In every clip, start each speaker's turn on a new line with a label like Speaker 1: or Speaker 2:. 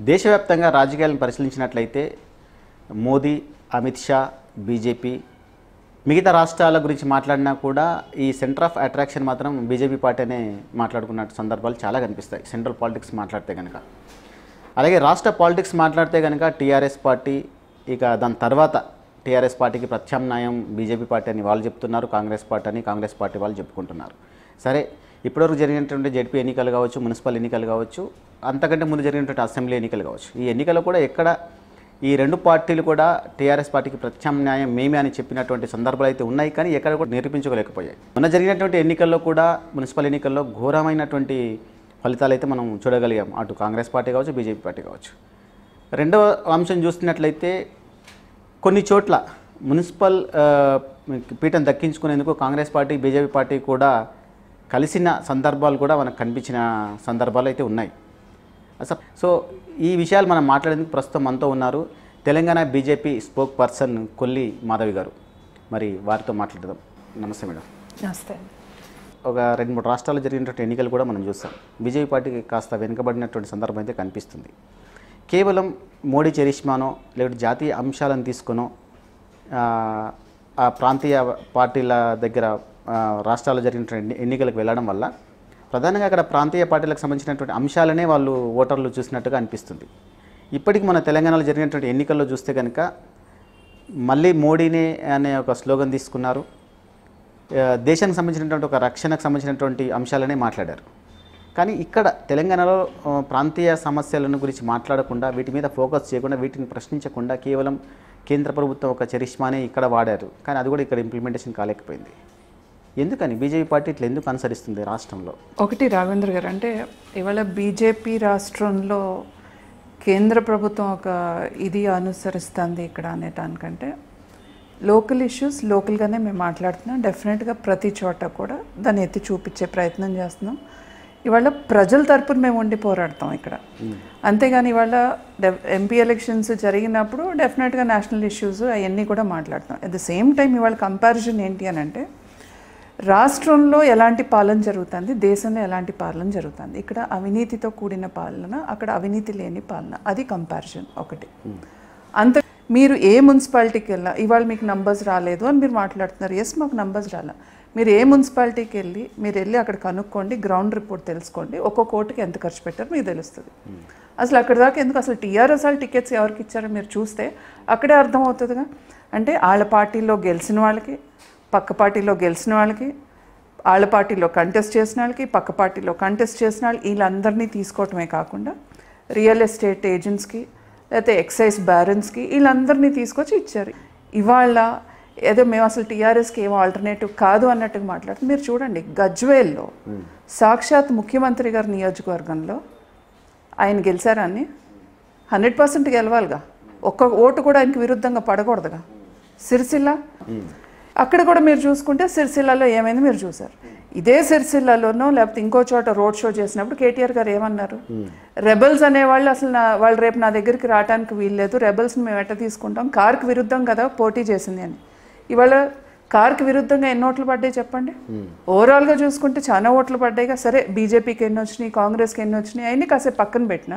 Speaker 1: దేశవ్యాప్తంగా రాజకీయాలను పరిశీలించినట్లయితే మోదీ అమిత్ షా బీజేపీ మిగతా రాష్ట్రాల గురించి మాట్లాడినా కూడా ఈ సెంటర్ ఆఫ్ అట్రాక్షన్ మాత్రం బీజేపీ పార్టీ అనే మాట్లాడుకున్న సందర్భాలు చాలా కనిపిస్తాయి సెంట్రల్ పాలిటిక్స్ మాట్లాడితే కనుక అలాగే రాష్ట్ర పాలిటిక్స్ మాట్లాడితే కనుక టీఆర్ఎస్ పార్టీ ఇక దాని తర్వాత టీఆర్ఎస్ పార్టీకి ప్రత్యామ్నాయం బీజేపీ పార్టీ అని వాళ్ళు చెప్తున్నారు కాంగ్రెస్ పార్టీ అని కాంగ్రెస్ పార్టీ వాళ్ళు చెప్పుకుంటున్నారు సరే ఇప్పటివరకు జరిగినటువంటి జడ్పీ ఎన్నికలు కావచ్చు మున్సిపల్ ఎన్నికలు కావచ్చు అంతకంటే ముందు జరిగినటువంటి అసెంబ్లీ ఎన్నికలు కావచ్చు ఈ ఎన్నికలు కూడా ఎక్కడ ఈ రెండు పార్టీలు కూడా టీఆర్ఎస్ పార్టీకి ప్రత్యామ్నాయం మేమే అని చెప్పినటువంటి సందర్భాలు అయితే ఉన్నాయి కానీ ఎక్కడ కూడా నిరూపించుకోలేకపోయాయి మొన్న జరిగినటువంటి ఎన్నికల్లో కూడా మున్సిపల్ ఎన్నికల్లో ఘోరమైనటువంటి ఫలితాలు అయితే మనం చూడగలిగాం అటు కాంగ్రెస్ పార్టీ కావచ్చు బీజేపీ పార్టీ కావచ్చు రెండవ అంశం చూస్తున్నట్లయితే కొన్ని చోట్ల మున్సిపల్ ఆ, పీఠం దక్కించుకునేందుకు కాంగ్రెస్ పార్టీ బీజేపీ పార్టీ కూడా కలిసిన సందర్భాలు కూడా మనకు కనిపించిన సందర్భాలు అయితే ఉన్నాయి అసలు సో ఈ విషయాలు మనం మాట్లాడేందుకు ప్రస్తుతం మనతో ఉన్నారు Telangana BJP spokesperson Kolli Madhavi garu మరి వారితో మాట్లాడదాం నమస్తే మేడం
Speaker 2: నమస్తే
Speaker 1: ఒక రెండు మూడు రాష్ట్రాల్లో జరిగినటువంటి ఎన్నికలు కూడా మనం చూస్తాం బీజేపీ పార్టీకి కాస్త వెనుకబడినటువంటి సందర్భం అయితే కనిపిస్తుంది కేవలం మోడీ చరిష్మానో లేకపోతే జాతీయ అంశాలను తీసుకునో ఆ, ఆ ప్రాంతీయ పార్టీల దగ్గర ఆ, రాష్ట్రాల్లో జరిగినటువంటి ఎన్ని- ఎన్నికలకు వెళ్ళడం వల్ల ప్రధానంగా అక్కడ ప్రాంతీయ పార్టీలకు సంబంధించినటువంటి అంశాలనే వాళ్ళు ఓటర్లు చూసినట్టుగా అనిపిస్తుంది ఇప్పటికి మన తెలంగాణలో జరిగినటువంటి ఎన్నికల్లో చూస్తే కనుక మళ్ళీ మోడీనే అనే ఒక స్లోగన్ తీసుకున్నారు ఆ, దేశానికి సంబంధించినటువంటి ఒక రక్షణకు సంబంధించినటువంటి అంశాలనే మాట్లాడారు కానీ ఇక్కడ తెలంగాణలో ఆ, ప్రాంతీయ సమస్యలను గురించి మాట్లాడకుండా వీటి మీద ఫోకస్ చేయకుండా వీటిని ప్రశ్నించకుండా కేవలం కేంద్ర ప్రభుత్వం ఒక చరిష్మానే ఇక్కడ వాడారు కానీ అది కూడా ఇక్కడ ఇంప్లిమెంటేషన్ కాలేకపోయింది ఎందుకని బీజేపీ పార్టీ ఇట్లా ఎందుకు అనుసరిస్తుంది రాష్ట్రంలో
Speaker 2: ఒకటి రాఘవేంద్ర గారు అంటే ఇవాళ బీజేపీ రాష్ట్రంలో కేంద్ర ప్రభుత్వం ఒక ఇది అనుసరిస్తుంది ఇక్కడ అనేటానికంటే లోకల్ ఇష్యూస్ లోకల్గానే మేము మాట్లాడుతున్నాం డెఫినెట్గా ప్రతి చోట కూడా దాన్ని ఎత్తి చూపించే ప్రయత్నం చేస్తున్నాం ఇవాళ ప్రజల తరపున మేము ఉండి పోరాడతాం ఇక్కడ అంతేగాని ఇవాళ ఎంపీ ఎలక్షన్స్ జరిగినప్పుడు డెఫినెట్గా నేషనల్ ఇష్యూస్ అవన్నీ కూడా మాట్లాడతాం అట్ ద సేమ్ టైం ఇవాళ కంపారిజన్ ఏంటి అని అంటే రాష్ట్రంలో ఎలాంటి పాలన జరుగుతుంది దేశంలో ఎలాంటి పాలన జరుగుతుంది ఇక్కడ అవినీతితో కూడిన పాలన అక్కడ అవినీతి లేని పాలన అది కంపారిజన్ ఒకటి అంత మీరు ఏ మున్సిపాలిటీకి వెళ్ళా ఇవాళ మీకు నంబర్స్ రాలేదు అని మీరు మాట్లాడుతున్నారు ఎస్ మాకు నంబర్స్ రాలా మీరు ఏ మున్సిపాలిటీకి వెళ్ళి మీరు వెళ్ళి అక్కడ కనుక్కోండి గ్రౌండ్ రిపోర్ట్ తెలుసుకోండి ఒక్కొక్క ఓటుకి ఎంత ఖర్చు పెట్టారో మీకు తెలుస్తుంది అసలు అక్కడ దాకా ఎందుకు అసలు టీఆర్ఎస్ వాళ్ళ టికెట్స్ ఎవరికి ఇచ్చారో మీరు చూస్తే అక్కడే అర్థమవుతుందిగా అంటే వాళ్ళ పార్టీలో గెలిచిన వాళ్ళకి పక్క పార్టీలో గెలిచిన వాళ్ళకి వాళ్ళ పార్టీలో కంటెస్ట్ చేసిన వాళ్ళకి పక్క పార్టీలో కంటెస్ట్ చేసిన వాళ్ళు వీళ్ళందరినీ తీసుకోవటమే కాకుండా రియల్ ఎస్టేట్ ఏజెంట్స్కి లేకపోతే ఎక్సైజ్ బ్యారెన్స్కి వీళ్ళందరినీ తీసుకొచ్చి ఇచ్చారు ఇవాళ ఏదో మేము అసలు టీఆర్ఎస్కి ఏం ఆల్టర్నేటివ్ కాదు అన్నట్టుగా మాట్లాడుతుంది మీరు చూడండి గజ్వేల్లో సాక్షాత్ ముఖ్యమంత్రి గారి నియోజకవర్గంలో ఆయన గెలిచారా అని హండ్రెడ్ పర్సెంట్ గెలవాలిగా ఒక్క ఓటు కూడా ఆయనకి విరుద్ధంగా పడకూడదుగా సిరిసిల్ల అక్కడ కూడా మీరు చూసుకుంటే సిరిసిల్లలో ఏమైంది మీరు చూసారు ఇదే సిరిసిల్లాలోనో లేకపోతే ఇంకో చోట రోడ్ షో చేసినప్పుడు కేటీఆర్ గారు ఏమన్నారు రెబల్స్ అనేవాళ్ళు అసలు నా వాళ్ళు రేపు నా దగ్గరికి రావడానికి వీల్లేదు రెబల్స్ని మేము ఎట్ట తీసుకుంటాం కార్కి విరుద్ధం కదా పోటీ చేసింది అని ఇవాళ కార్కి విరుద్ధంగా ఎన్ని ఓట్లు పడ్డాయి చెప్పండి ఓవరాల్గా చూసుకుంటే చాలా ఓట్లు పడ్డాయిగా సరే బీజేపీకి ఎన్ని వచ్చినాయి కాంగ్రెస్కి ఎన్ని వచ్చినాయి అవన్నీ కాసేపు పక్కన పెట్టినా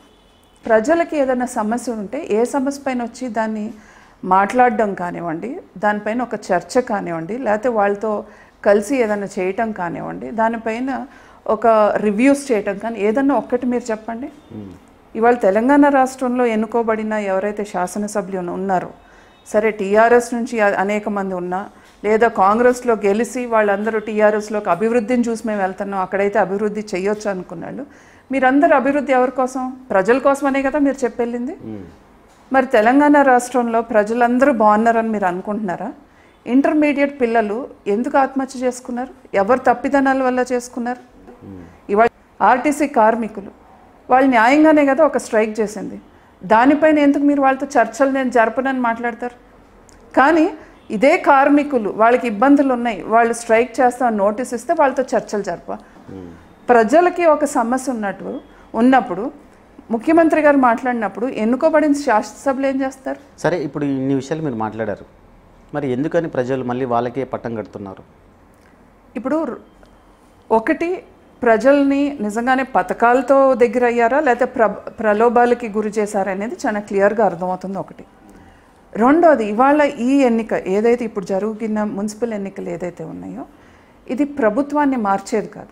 Speaker 2: ప్రజలకి ఏదైనా సమస్య ఉంటే ఏ సమస్య పైన వచ్చి దాన్ని మాట్లాడడం కానివ్వండి దానిపైన ఒక చర్చ కానివ్వండి లేకపోతే వాళ్ళతో కలిసి ఏదైనా చేయటం కానివ్వండి దానిపైన ఒక రివ్యూస్ చేయటం కానీ ఏదన్నా ఒక్కటి మీరు చెప్పండి ఇవాళ తెలంగాణ రాష్ట్రంలో ఎన్నుకోబడిన ఎవరైతే శాసనసభ్యులు ఉన్నారో సరే టీఆర్ఎస్ నుంచి అ- అనేక మంది ఉన్నా లేదా కాంగ్రెస్లో గెలిచి వాళ్ళందరూ టీఆర్ఎస్లోకి అభివృద్ధిని చూసి మేము వెళ్తున్నాం అక్కడైతే అభివృద్ధి చేయొచ్చు అనుకున్నాళ్ళు మీరందరూ అభివృద్ధి ఎవరి కోసం ప్రజల కోసమనే కదా మీరు చెప్పెళ్ళింది మరి తెలంగాణ రాష్ట్రంలో ప్రజలందరూ బాగున్నారని మీరు అనుకుంటున్నారా ఇంటర్మీడియట్ పిల్లలు ఎందుకు ఆత్మహత్య చేసుకున్నారు ఎవరు తప్పిదనాల వల్ల చేసుకున్నారు ఇవాళ ఆర్టీసీ కార్మికులు వాళ్ళు న్యాయంగానే కదా ఒక స్ట్రైక్ చేసింది దానిపైన ఎందుకు మీరు వాళ్ళతో చర్చలు నేను జరపనని మాట్లాడతారు కానీ ఇదే కార్మికులు వాళ్ళకి ఇబ్బందులు ఉన్నాయి వాళ్ళు స్ట్రైక్ చేస్తామని నోటీస్ ఇస్తే వాళ్ళతో చర్చలు జరప ప్రజలకి ఒక సమస్య ఉన్నట్టు ఉన్నప్పుడు ముఖ్యమంత్రి గారు మాట్లాడినప్పుడు ఎన్నుకోబడిన శాసనసభలు ఏం చేస్తారు
Speaker 1: సరే ఇప్పుడు ఇన్ని విషయాలు మీరు మాట్లాడారు మరి ఎందుకని ప్రజలు మళ్ళీ వాళ్ళకే పట్టం కడుతున్నారు
Speaker 2: ఇప్పుడు ర్- ఒకటి ప్రజల్ని నిజంగానే పథకాలతో దగ్గర అయ్యారా లేకపోతే ప్ర ప్రలోభాలకి గురి చేశారా అనేది చాలా క్లియర్గా అర్థమవుతుంది ఒకటి రెండోది ఇవాళ ఈ ఎన్నిక ఏదైతే ఇప్పుడు జరుగుతున్న మున్సిపల్ ఎన్నికలు ఏదైతే ఉన్నాయో ఇది ప్రభుత్వాన్ని మార్చేది కాదు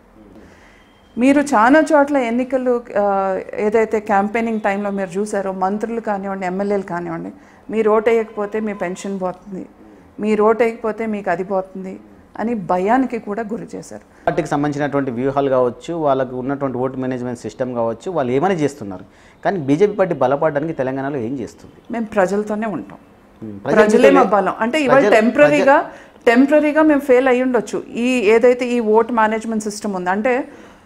Speaker 2: మీరు చాలా చోట్ల ఎన్నికలు ఆ, ఏదైతే క్యాంపెయినింగ్ టైంలో మీరు చూసారో మంత్రులు కానివ్వండి ఎమ్మెల్యేలు కానివ్వండి మీరు ఓటు వేయకపోతే మీ పెన్షన్ పోతుంది మీరు ఓటు వేయకపోతే మీకు అది పోతుంది అని భయానికి కూడా గురి చేశారు
Speaker 1: పార్టీకి సంబంధించినటువంటి వ్యూహాలు కావచ్చు వాళ్ళకు ఉన్నటువంటి ఓటు మేనేజ్మెంట్ సిస్టమ్ కావచ్చు వాళ్ళు ఏమైనా చేస్తున్నారు కానీ బీజేపీ పార్టీ బలపడడానికి తెలంగాణలో ఏం చేస్తుంది
Speaker 2: మేము ప్రజలతోనే ఉంటాం
Speaker 1: ఉమ్,
Speaker 2: ప్రజలే మా బలం అంటే ఇవాళ టెంపరీగా టెంపరీగా మేము ఫెయిల్ అయ్యి ఉండొచ్చు ఈ ఏదైతే ఈ ఓట్ మేనేజ్మెంట్ సిస్టమ్ ఉంది అంటే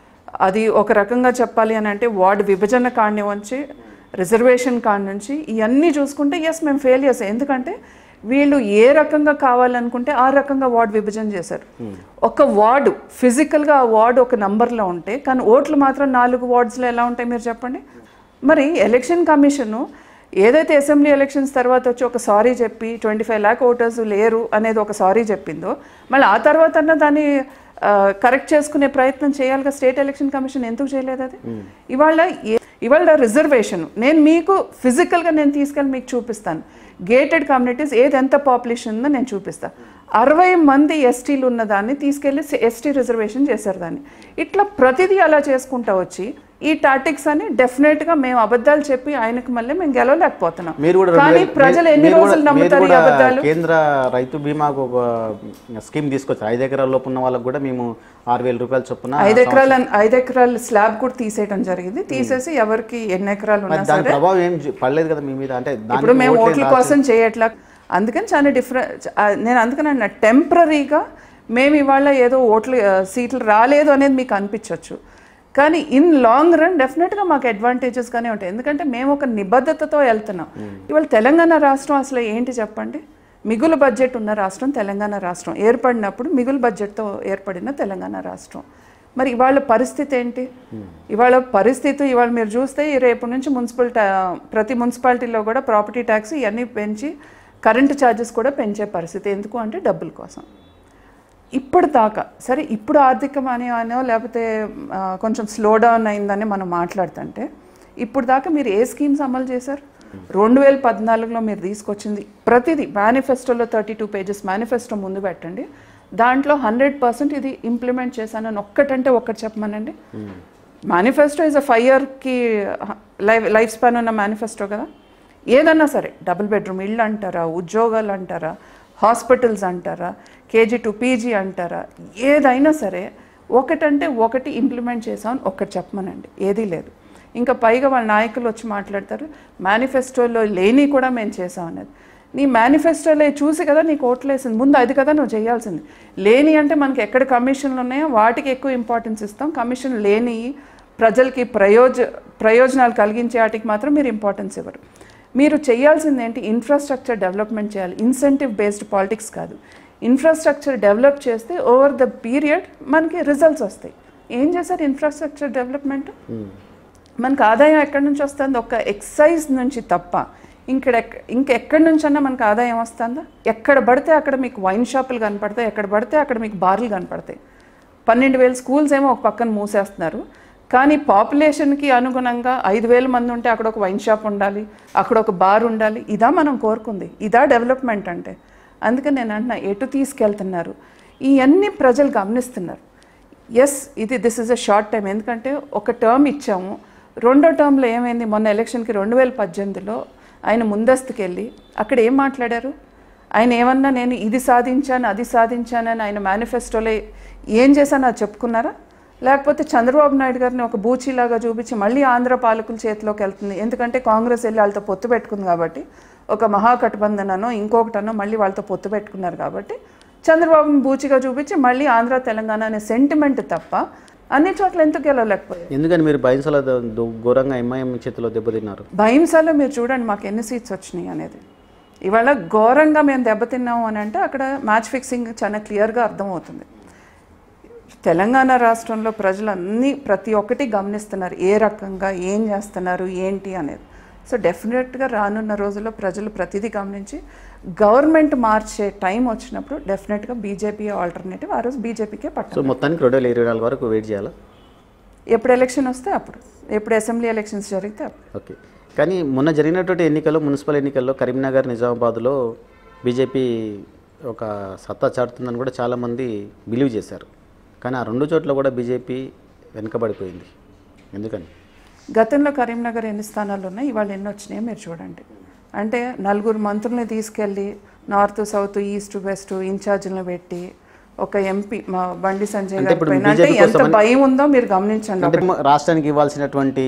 Speaker 2: అది ఒక రకంగా చెప్పాలి అని అంటే వార్డు విభజన కాడి నుంచి రిజర్వేషన్ కాడి నుంచి ఇవన్నీ చూసుకుంటే ఎస్ మేము ఫెయిల్ చేసాం ఎందుకంటే వీళ్ళు ఏ రకంగా కావాలనుకుంటే ఆ రకంగా వార్డు విభజన చేశారు ఒక వార్డు ఫిజికల్గా ఆ వార్డు ఒక నంబర్లో ఉంటే కానీ ఓట్లు మాత్రం నాలుగు వార్డ్స్లో ఎలా ఉంటాయి మీరు చెప్పండి మరి ఎలక్షన్ కమిషను ఏదైతే అసెంబ్లీ ఎలక్షన్స్ తర్వాత వచ్చి ఒక సారీ చెప్పి ట్వంటీ ఫైవ్ ల్యాక్ ఓటర్స్ లేరు అనేది ఒక సారీ చెప్పిందో మళ్ళీ ఆ తర్వాత అన్న దాన్ని కరెక్ట్ చేసుకునే ప్రయత్నం చేయాలిగా స్టేట్ ఎలక్షన్ కమిషన్ ఎందుకు చేయలేదు అది ఇవాళ ఏ- ఇవాళ రిజర్వేషన్ నేను మీకు ఫిజికల్గా నేను తీసుకెళ్ళి మీకు చూపిస్తాను గేటెడ్ కమ్యూనిటీస్ ఏది ఎంత పాపులేషన్ ఉందో నేను చూపిస్తాను అరవై మంది ఎస్టీలు ఉన్న దాన్ని తీసుకెళ్ళి ఎస్టీ రిజర్వేషన్ చేశారు దాన్ని ఇట్లా ప్రతిదీ అలా చేసుకుంటా వచ్చి ఈ టాటిక్స్ అని డెఫినెట్గా మేము అబద్ధాలు చెప్పి ఆయనకు మళ్ళీ మేము గెలవలేకపోతున్నాం
Speaker 1: మీరు కూడా రెండు
Speaker 2: కానీ
Speaker 1: వేల-
Speaker 2: ప్రజలు ఎన్ని
Speaker 1: మీరు కూడా-
Speaker 2: రోజులు
Speaker 1: మీరు
Speaker 2: నమ్ముతారు ఈ
Speaker 1: కూడా
Speaker 2: అబద్ధాలు
Speaker 1: కేంద్ర రైతు బీమాకు ఒక స్కీమ్ తీసుకొచ్చారు ఐదు ఎకరాల లోపు ఉన్న వాళ్ళకి కూడా మేము ఆరు వేల రూపాయల చొప్పున
Speaker 2: ఐదు ఎకరాల ఐదు ఎకరాల స్లాబ్ కూడా తీసేయడం జరిగింది తీసేసి ఎవరికి ఎన్ని ఎకరాలు ఉన్నా
Speaker 1: మరి దాని ప్రభావం ఏం చూ- పడలేదు కదా మీ మీద అంటే దానికి
Speaker 2: ఇప్పుడు మేము
Speaker 1: ఓట్లేం
Speaker 2: ఓట్ల
Speaker 1: రాసి-
Speaker 2: కోసం చేయట్లా అందుకని చాలా డిఫరెంట్ నేను అందుకని అన్న టెంపరీగా మేము ఇవాళ ఏదో ఓట్లు ఆ, సీట్లు రాలేదు అనేది మీకు అనిపించవచ్చు కానీ ఇన్ లాంగ్ రన్ డెఫినెట్గా మాకు అడ్వాంటేజెస్గానే ఉంటాయి ఎందుకంటే మేము ఒక నిబద్ధతతో వెళ్తున్నాం ఇవాళ తెలంగాణ రాష్ట్రం అసలు ఏంటి చెప్పండి మిగులు బడ్జెట్ ఉన్న రాష్ట్రం తెలంగాణ రాష్ట్రం ఏర్పడినప్పుడు మిగులు బడ్జెట్తో ఏర్పడిన తెలంగాణ రాష్ట్రం మరి ఇవాళ పరిస్థితి ఏంటి ఇవాళ పరిస్థితి ఇవాళ మీరు చూస్తే ఈ రేపు నుంచి మున్సిపల్ టా- ప్రతి మున్సిపాలిటీలో కూడా ప్రాపర్టీ ట్యాక్స్ ఇవన్నీ పెంచి కరెంటు ఛార్జెస్ కూడా పెంచే పరిస్థితి ఎందుకు అంటే డబ్బుల కోసం ఇప్పుడు దాకా సరే ఇప్పుడు ఆర్థికం అని అనో లేకపోతే ఆ, కొంచెం స్లో డౌన్ అయిందని మనం మాట్లాడుతుంటే ఇప్పుడు దాకా మీరు ఏ స్కీమ్స్ అమలు చేశారు రెండు వేల పద్నాలుగులో మీరు తీసుకొచ్చింది ప్రతిదీ మేనిఫెస్టోలో థర్టీ టూ పేజెస్ మేనిఫెస్టో ముందు పెట్టండి దాంట్లో హండ్రెడ్ పర్సెంట్ ఇది ఇంప్లిమెంట్ చేశానని ఒక్కటంటే ఒక్కటి చెప్పమనండి మేనిఫెస్టో ఇస్ అ ఫైవ్ ఇయర్కి లైఫ్ లైఫ్ స్పాన్ ఉన్న మేనిఫెస్టో కదా ఏదన్నా సరే డబుల్ బెడ్రూమ్ ఇళ్ళు అంటారా ఉద్యోగాలు అంటారా హాస్పిటల్స్ అంటారా కేజీ టు పీజీ అంటారా ఏదైనా సరే ఒకటంటే ఒకటి ఇంప్లిమెంట్ చేసామని ఒక్కటి చెప్పమనండి ఏదీ లేదు ఇంకా పైగా వాళ్ళ నాయకులు వచ్చి మాట్లాడతారు మేనిఫెస్టోలో లేని కూడా మేము చేసాం అనేది నీ మేనిఫెస్టోలో చూసి కదా నీకు ఓట్లు వేసింది ముందు అది కదా నువ్వు చేయాల్సింది లేని అంటే మనకి ఎక్కడ కమిషన్లు ఉన్నాయో వాటికి ఎక్కువ ఇంపార్టెన్స్ ఇస్తాం కమిషన్ లేని ప్రజలకి ప్రయోజ ప్రయోజనాలు కలిగించే వాటికి మాత్రం మీరు ఇంపార్టెన్స్ ఇవ్వరు మీరు చేయాల్సింది ఏంటి ఇన్ఫ్రాస్ట్రక్చర్ డెవలప్మెంట్ చేయాలి ఇన్సెంటివ్ బేస్డ్ పాలిటిక్స్ కాదు ఇన్ఫ్రాస్ట్రక్చర్ డెవలప్ చేస్తే ఓవర్ ద పీరియడ్ మనకి రిజల్ట్స్ వస్తాయి ఏం చేశారు ఇన్ఫ్రాస్ట్రక్చర్ డెవలప్మెంట్ మనకు ఆదాయం ఎక్కడి నుంచి వస్తుంది ఒక ఎక్సైజ్ నుంచి తప్ప ఇంకడ ఇంకెక్కడి నుంచన్నా మనకు ఆదాయం వస్తుందా ఎక్కడ పడితే అక్కడ మీకు వైన్ షాపులు కనపడతాయి ఎక్కడ పడితే అక్కడ మీకు బార్లు కనపడతాయి పన్నెండు వేల స్కూల్స్ ఏమో ఒక పక్కన మూసేస్తున్నారు కానీ పాపులేషన్కి అనుగుణంగా ఐదు వేల మంది ఉంటే అక్కడ ఒక వైన్ షాప్ ఉండాలి అక్కడ ఒక బార్ ఉండాలి ఇదా మనం కోరుకుంది ఇదా డెవలప్మెంట్ అంటే అందుకని నేను అంటున్నా ఎటు తీసుకెళ్తున్నారు ఇవన్నీ ప్రజలు గమనిస్తున్నారు ఎస్ ఇది this is a short time ఎందుకంటే ఒక టర్మ్ ఇచ్చాము రెండో టర్మ్లో ఏమైంది మొన్న ఎలక్షన్కి రెండు వేల పద్దెనిమిదిలో ఆయన ముందస్తుకు వెళ్ళి అక్కడ ఏం మాట్లాడారు ఆయన ఏమన్నా నేను ఇది సాధించాను అది సాధించానని ఆయన మేనిఫెస్టోలో ఏం చేశానో అది చెప్పుకున్నారా లేకపోతే చంద్రబాబు నాయుడు గారిని ఒక బూచీలాగా చూపించి మళ్ళీ ఆంధ్ర పాలకుల చేతిలోకి వెళ్తుంది ఎందుకంటే కాంగ్రెస్ వెళ్ళి వాళ్ళతో పొత్తు పెట్టుకుంది కాబట్టి ఒక మహాగఠబంధననో ఇంకొకటనో మళ్ళీ వాళ్ళతో పొత్తు పెట్టుకున్నారు కాబట్టి చంద్రబాబుని బూచిగా చూపించి మళ్ళీ ఆంధ్ర తెలంగాణ అనే సెంటిమెంట్ తప్ప అన్ని చోట్ల ఎందుకు గెలవలేకపోయారు
Speaker 1: ఎందుకని మీరు బైన్సలో ఘోరంగా ఎంఐఎం చేతిలో దెబ్బతిన్నారు
Speaker 2: భయంసాలో మీరు చూడండి మాకు ఎన్ని సీట్స్ వచ్చినాయి అనేది ఇవాళ ఘోరంగా మేము దెబ్బతిన్నాము అని అంటే అక్కడ మ్యాచ్ ఫిక్సింగ్ చాలా క్లియర్గా అర్థమవుతుంది తెలంగాణ రాష్ట్రంలో ప్రజలు అన్నీ ప్రతి ఒక్కటి గమనిస్తున్నారు ఏ రకంగా ఏం చేస్తున్నారు ఏంటి అనేది సో డెఫినెట్గా రానున్న రోజుల్లో ప్రజలు ప్రతిదీ గమనించి గవర్నమెంట్ మార్చే టైం వచ్చినప్పుడు డెఫినెట్గా బీజేపీ ఆల్టర్నేటివ్ ఆ రోజు బీజేపీకే పట్టాలి
Speaker 1: సో మొత్తానికి రెండు వేల ఇరవై నాలుగు వరకు వెయిట్ చేయాలా
Speaker 2: ఎప్పుడు ఎలక్షన్ వస్తే అప్పుడు ఎప్పుడు అసెంబ్లీ ఎలక్షన్స్ జరిగితే అప్పుడు
Speaker 1: ఓకే కానీ మొన్న జరిగినటువంటి ఎన్నికల్లో మున్సిపల్ ఎన్నికల్లో కరీంనగర్ నిజామాబాద్లో బీజేపీ ఒక సత్తా చాటుతుందని కూడా చాలామంది బిలీవ్ చేశారు కానీ ఆ రెండు చోట్ల కూడా బీజేపీ వెనుకబడిపోయింది ఎందుకని
Speaker 2: గతంలో కరీంనగర్ ఎన్ని స్థానాలు ఉన్నాయి ఇవాళ ఎన్ని వచ్చినాయో మీరు చూడండి అంటే నలుగురు మంత్రుల్ని తీసుకెళ్ళి నార్త్ సౌత్ ఈస్ట్ వెస్ట్ ఇన్ఛార్జీలను పెట్టి ఒక ఎంపీ మా బండి సంజయ్
Speaker 1: అంటే
Speaker 2: గారి
Speaker 1: ఇప్పుడు
Speaker 2: పైన అంటే
Speaker 1: BJP
Speaker 2: ఎంత భయం ఉందో మీరు గమనించండి
Speaker 1: అంటే రాష్ట్రానికి ఇవ్వాల్సినటువంటి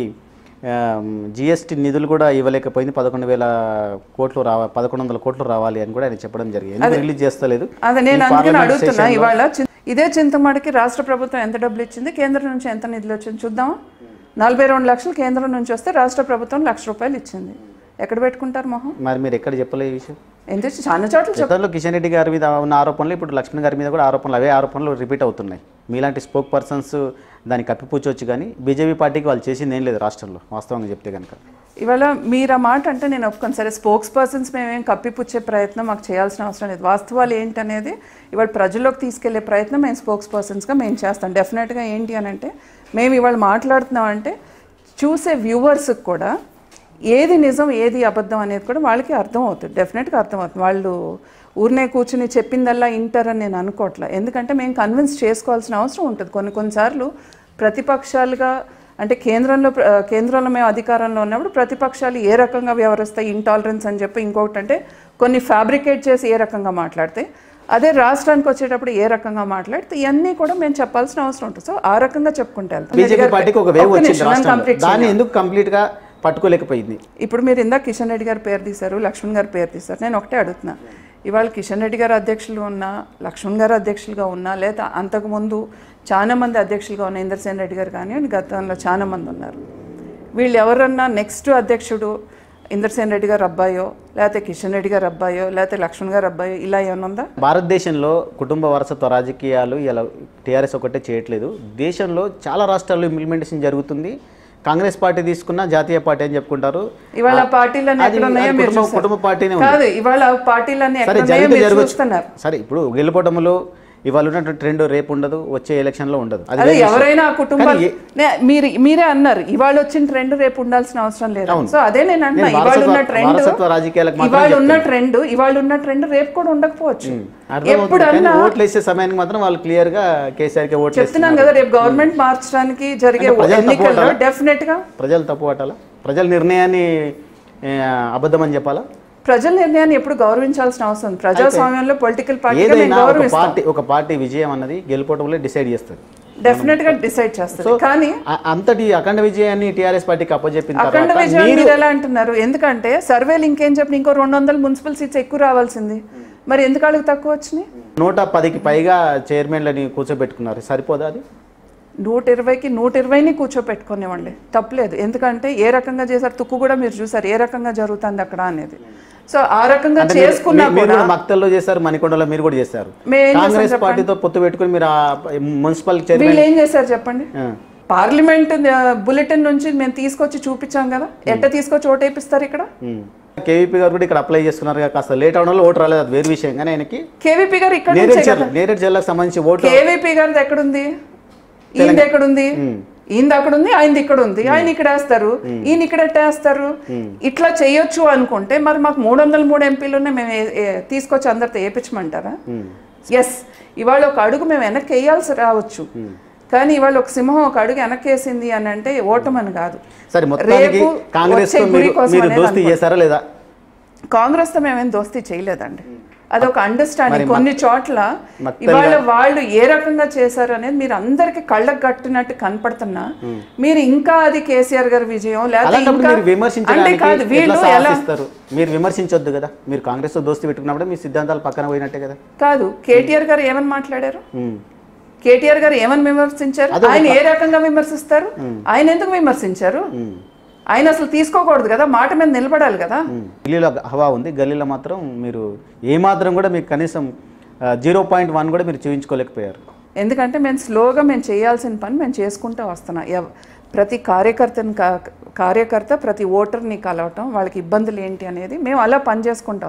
Speaker 1: జిఎస్టీ నిధులు కూడా ఇవ్వలేకపోయింది పదకొండు వేల కోట్లు రావ పదకొండు వందల కోట్లు రావాలి అని కూడా ఆయన చెప్పడం జరిగింది ఎందుకు రిలీజ్ చేస్తలేదు
Speaker 2: అదే నేను
Speaker 1: ఈ
Speaker 2: అందుకని
Speaker 1: పార్లమెంట్
Speaker 2: అడుగుతున్నా
Speaker 1: సెషన్లో-
Speaker 2: ఇవాళ చి- ఇదే చింతమడికి రాష్ట్ర ప్రభుత్వం ఎంత డబ్బులు ఇచ్చింది కేంద్రం నుంచి ఎంత నిధులు వచ్చింది చూద్దామా నలభై రెండు లక్షలు కేంద్రం నుంచి వస్తే రాష్ట్ర ప్రభుత్వం లక్ష రూపాయలు ఇచ్చింది ఎక్కడ పెట్టుకుంటారు మొహం
Speaker 1: మరి మీరు ఎక్కడ చెప్పలే ఈ విషయం
Speaker 2: ఎందుకు చాలా చోట్ల చెప్
Speaker 1: గతంలో కిషన్ రెడ్డి గారి మీద ఉన్న ఆరోపణలు ఇప్పుడు లక్ష్మణ్ గారి మీద కూడా ఆరోపణలు అవే ఆరోపణలు రిపీట్ అవుతున్నాయి మీలాంటి స్పోక్ పర్సన్స్ దాన్ని కప్పిపుచ్చవచ్చు కానీ బీజేపీ పార్టీకి వాళ్ళు చేసింది ఏం లేదు రాష్ట్రంలో వాస్తవంగా చెప్తే కనుక
Speaker 2: ఇవాళ మీరు ఆ మాట అంటే నేను ఒప్పుకోను సరే స్పోక్స్ పర్సన్స్ మేమేం కప్పిపుచ్చే ప్రయత్నం మాకు చేయాల్సిన అవసరం లేదు వాస్తవాలు ఏంటనేది ఇవాళ ప్రజల్లోకి తీసుకెళ్లే ప్రయత్నం మేము స్పోక్స్ పర్సన్స్గా మేము చేస్తాం డెఫినెట్గా ఏంటి అని అంటే మేము ఇవాళ మాట్లాడుతున్నాం అంటే చూసే వ్యూవర్స్కి కూడా ఏది నిజం ఏది అబద్ధం అనేది కూడా వాళ్ళకి అర్థం అవుతుంది డెఫినెట్గా అర్థం అవుతుంది వాళ్ళు ఊరినే కూర్చుని చెప్పిందల్లా ఇంటారని నేను అనుకోవట్లే ఎందుకంటే మేము కన్విన్స్ చేసుకోవాల్సిన అవసరం ఉంటుంది కొన్ని కొన్నిసార్లు ప్రతిపక్షాలుగా అంటే కేంద్రంలో ప్ర- కేంద్రంలో మేము అధికారంలో ఉన్నప్పుడు ప్రతిపక్షాలు ఏ రకంగా వ్యవహరిస్తాయి ఇంటాలరెన్స్ అని చెప్పి ఇంకొకటి అంటే కొన్ని ఫ్యాబ్రికేట్ చేసి ఏ రకంగా మాట్లాడితే అదే రాష్ట్రానికి వచ్చేటప్పుడు ఏ రకంగా మాట్లాడితే ఇవన్నీ కూడా మేము చెప్పాల్సిన అవసరం ఉంటుంది సో ఆ రకంగా చెప్పుకుంటే వెళ్తాం.
Speaker 1: బీజేపీ పార్టీకి ఒక వేవ్
Speaker 2: ఒక్క
Speaker 1: వచ్చింది
Speaker 2: నిమిషం, నేను
Speaker 1: రాష్ట్రంలో
Speaker 2: complete
Speaker 1: దాన్ని ఎందుకు కంప్లీట్ గా పట్టుకోలేకపోయింది
Speaker 2: ఇప్పుడు మీరు ఇందాక కిషన్ రెడ్డి గారు పేరు తీశారు లక్ష్మణ్ గారు పేరు తీశారు నేను ఒకటే అడుగుతున్నా ఇవాళ కిషన్ రెడ్డి గారు అధ్యక్షులు ఉన్నా లక్ష్మణ్ గారు అధ్యక్షులుగా ఉన్నా లేదా అంతకుముందు చాలా మంది అధ్యక్షులుగా ఉన్న ఇంద్రసేన్ రెడ్డి గారు కానివ్వండి గతంలో చాలా మంది ఉన్నారు వీళ్ళు ఎవరన్నా నెక్స్ట్ అధ్యక్షుడు ఇంద్రసేన్ రెడ్డి గారు అబ్బాయో లేకపోతే కిషన్ రెడ్డి గారు అబ్బాయో లేకపోతే లక్ష్మణ్ గారు అబ్బాయో ఇలా ఏమైనా ఉందా
Speaker 1: భారతదేశంలో కుటుంబ వారసత్వ రాజకీయాలు ఇలా టీఆర్ఎస్ ఒకటే చేయట్లేదు దేశంలో చాలా రాష్ట్రాల్లో ఇంప్లిమెంటేషన్ జరుగుతుంది కాంగ్రెస్ పార్టీ తీసుకున్న జాతీయ పార్టీ అని చెప్పుకుంటారు
Speaker 2: ఇవాళ పార్టీలన్నీ
Speaker 1: అది-
Speaker 2: ఎక్కడ ఉన్నాయో
Speaker 1: అది
Speaker 2: మీరు
Speaker 1: కుటుంబ-
Speaker 2: చూస్తారు.
Speaker 1: కుటుంబ పార్టీనే ఉంది.
Speaker 2: కాదు ఇవాళ పార్టీలన్నీ
Speaker 1: సరే
Speaker 2: ఎక్కడ ఉన్నాయో
Speaker 1: జరిగితే
Speaker 2: మీరు
Speaker 1: జరగచ్చు
Speaker 2: చూస్తున్నారు
Speaker 1: సరే ఇప్పుడు గెలుపోవటంలో ఇవాళ ఉన్నటువంటి ట్రెండ్ రేపు ఉండదు వచ్చే ఎలక్షన్లో ఉండదు అది
Speaker 2: అదే
Speaker 1: వేరే విషయం.
Speaker 2: ఎవరైనా ఆ కుటుంబాలు
Speaker 1: కానీ ఏ-
Speaker 2: నే- మీరు మీరే అన్నారు ఇవాళ వచ్చిన ట్రెండ్ రేపు ఉండాల్సిన అవసరం లేదు సో అదే నేను అంటున్నా
Speaker 1: నేను
Speaker 2: ఇవాళ ఉన్న
Speaker 1: వారసత్వ-
Speaker 2: ట్రెండ్
Speaker 1: వారసత్వ రాజకీయాలకు మాత్రం
Speaker 2: ఇవాళ ఉన్న ట్రెండ్ ఇవాళ ఉన్న ట్రెండ్ రేపు కూడా ఉండకపోవచ్చు
Speaker 1: అర్థమవుతుంది కానీ
Speaker 2: ఎప్పుడన్నా
Speaker 1: ఓట్లు వేసే సమయానికి మాత్రం వాళ్ళు క్లియర్ గా కేసీఆర్ కి ఓట్లు
Speaker 2: చెప్తున్నాం కదా రేపు గవర్నమెంట్ మార్చడానికి జరిగే
Speaker 1: అంటే ప్రజలు
Speaker 2: ఎన్నికల్లో
Speaker 1: తప్పు
Speaker 2: డెఫినెట్ గా
Speaker 1: ప్రజలు తప్పు పట్టాలా ప్రజల నిర్ణయాన్ని ఏ, అబద్ధం అని చెప్పాలా
Speaker 2: ప్రజల నిర్ణయాన్ని ఎప్పుడు గౌరవించాల్సిన అవసరం ఉంది. ప్రజాస్వామ్యంలో పొలిటికల్ పార్టీగా మేము
Speaker 1: ఏదైనా ఒక
Speaker 2: గౌరవిస్తాం
Speaker 1: పార్టీ ఒక పార్టీ విజయం అన్నది గెలుపోవటంలో డిసైడ్ చేస్తుంది
Speaker 2: డెఫినెట్ గా డిసైడ్ చేస్తారు కానీ
Speaker 1: ఆ- అంతటి అఖండ విజయాన్ని టీఆర్ఎస్ పార్టీకి అప్పచెప్పిన
Speaker 2: అఖండ
Speaker 1: తర్వాత
Speaker 2: విజయం
Speaker 1: మీరు
Speaker 2: మీరు ఎలా అంటున్నారు ఎందుకంటే సర్వేలు ఇంకేం చెప్పిన ఇంకో రెండు వందల మున్సిపల్ సీట్స్ ఎక్కువ రావాల్సింది మరి ఎందుకు వాళ్ళకి తక్కువ వచ్చినాయి
Speaker 1: నూట పదికి పైగా చైర్మన్లని కూర్చోబెట్టుకున్నారు సరిపోదా అది
Speaker 2: నూట ఇరవైకి నూట ఇరవైని కూర్చోపెట్టుకునేవ్వండి తప్పలేదు ఎందుకంటే ఏ రకంగా చేశారు తుక్కు కూడా మీరు చూసారు ఏ రకంగా జరుగుతుంది అక్కడ అనేది సో ఆ రకంగా
Speaker 1: అంటే మీరు-
Speaker 2: చేసుకున్నా
Speaker 1: మీరు
Speaker 2: కూడా
Speaker 1: కూడా మక్తల్లో చేశారు మణికొండలో మీరు కూడా చేశారు
Speaker 2: మేము ఏం
Speaker 1: కాంగ్రెస్
Speaker 2: చేస్తాం
Speaker 1: పార్టీతో పొత్తు పెట్టుకుని మీరు ఆ మున్సిపల్ చైర్మన్
Speaker 2: వీళ్ళు ఏం చేశారు చెప్పండి పార్లమెంట్ బులెటిన్ నుంచి మేము తీసుకొచ్చి చూపించాం కదా ఎట్ట తీసుకొచ్చి ఓటేపిస్తారు ఇక్కడ
Speaker 1: కేవీపీ గారు కూడా ఇక్కడ అప్లై చేసుకున్నారు కదా, కాస్త లేట్ అవడంలో ఓటు రాలేదు అది వేరు విషయం కానీ ఆయనకి
Speaker 2: కేవీపీ గారు ఇక్కడ
Speaker 1: నేరేడు
Speaker 2: నుంచే
Speaker 1: జిల్లా నేరేడు జిల్లాకు సంబంధించి ఓటు
Speaker 2: కేవీపీ గారిది ఎక్కడుంది ఈయనది ఎక్కడుంది ఈయనది అక్కడ ఉంది ఆయనది ఇక్కడ ఉంది ఆయన ఇక్కడ వేస్తారు ఈయన ఇక్కడ వేస్తారు ఇట్లా చేయొచ్చు అనుకుంటే మరి మాకు మూడు వందల మూడు ఎంపీలునే మేము ఏ- ఏ- తీసుకొచ్చి అందరితో వేయించమంటారా ఎస్ ఇవాళ ఒక అడుగు మేము వెనక్కి వేయాల్సి రావచ్చు కానీ ఇవాళ ఒక సింహం ఒక అడుగు వెనక్కి వేసింది అని అంటే ఓటమని కాదు
Speaker 1: సరే మొత్తానికి
Speaker 2: రేపు
Speaker 1: కాంగ్రెస్
Speaker 2: వచ్చే గురి
Speaker 1: మీరు
Speaker 2: కోసం
Speaker 1: మీరు
Speaker 2: అనేది
Speaker 1: దోస్తీ చేశారా లేదా
Speaker 2: కాంగ్రెస్తో మేమేం దోస్తీ చేయలేదండి అదొక
Speaker 1: మరి
Speaker 2: అండర్స్టాండింగ్ కొన్ని చోట్ల
Speaker 1: మక్తల్
Speaker 2: ఇవాళ వాళ్ళు ఏ రకంగా చేశారు అనేది మీరు అందరికి కళ్ళకు కట్టినట్టు కనపడుతున్నా మీరు ఇంకా అది కేసీఆర్ గారి విజయం లేకపోతే
Speaker 1: అలాంటప్పుడు
Speaker 2: ఇంకా
Speaker 1: మీరు
Speaker 2: అంటే
Speaker 1: విమర్శించడానికి
Speaker 2: కాదు
Speaker 1: ఎట్లా
Speaker 2: వీళ్ళు ఎలా
Speaker 1: సాహసిస్తారు మీరు విమర్శించొద్దు కదా మీరు కాంగ్రెస్ తో దోస్తీ పెట్టుకున్నప్పుడు మీ సిద్ధాంతాలు పక్కన పోయినట్టే కదా
Speaker 2: కాదు కేటీఆర్ గారు ఏమని మాట్లాడారు
Speaker 1: ఉమ్.
Speaker 2: కేటీఆర్ గారు ఏమని విమర్శించారు ఆయన ఏ రకంగా విమర్శిస్తారు ఆయన ఎందుకు విమర్శించారు ఆయన అసలు తీసుకోకూడదు కదా మాట మీద నిలబడాలి కదా
Speaker 1: ఉమ్. ఢిల్లీలో హవా ఉంది గల్లీలో మాత్రం మీరు ఏమాత్రం కూడా మీకు కనీసం జీరో పాయింట్ వన్ కూడా మీరు చూపించుకోలేకపోయారు
Speaker 2: ఎందుకంటే మేము స్లోగా మేము చేయాల్సిన పని మేము చేసుకుంటూ వస్తున్నాం ఎవ- ప్రతి కార్యకర్తని కా- కార్యకర్త ప్రతి ఓటర్ని కలవటం వాళ్ళకి ఇబ్బందులు ఏంటి అనేది మేము అలా పని చేసుకుంటూ వస్తాం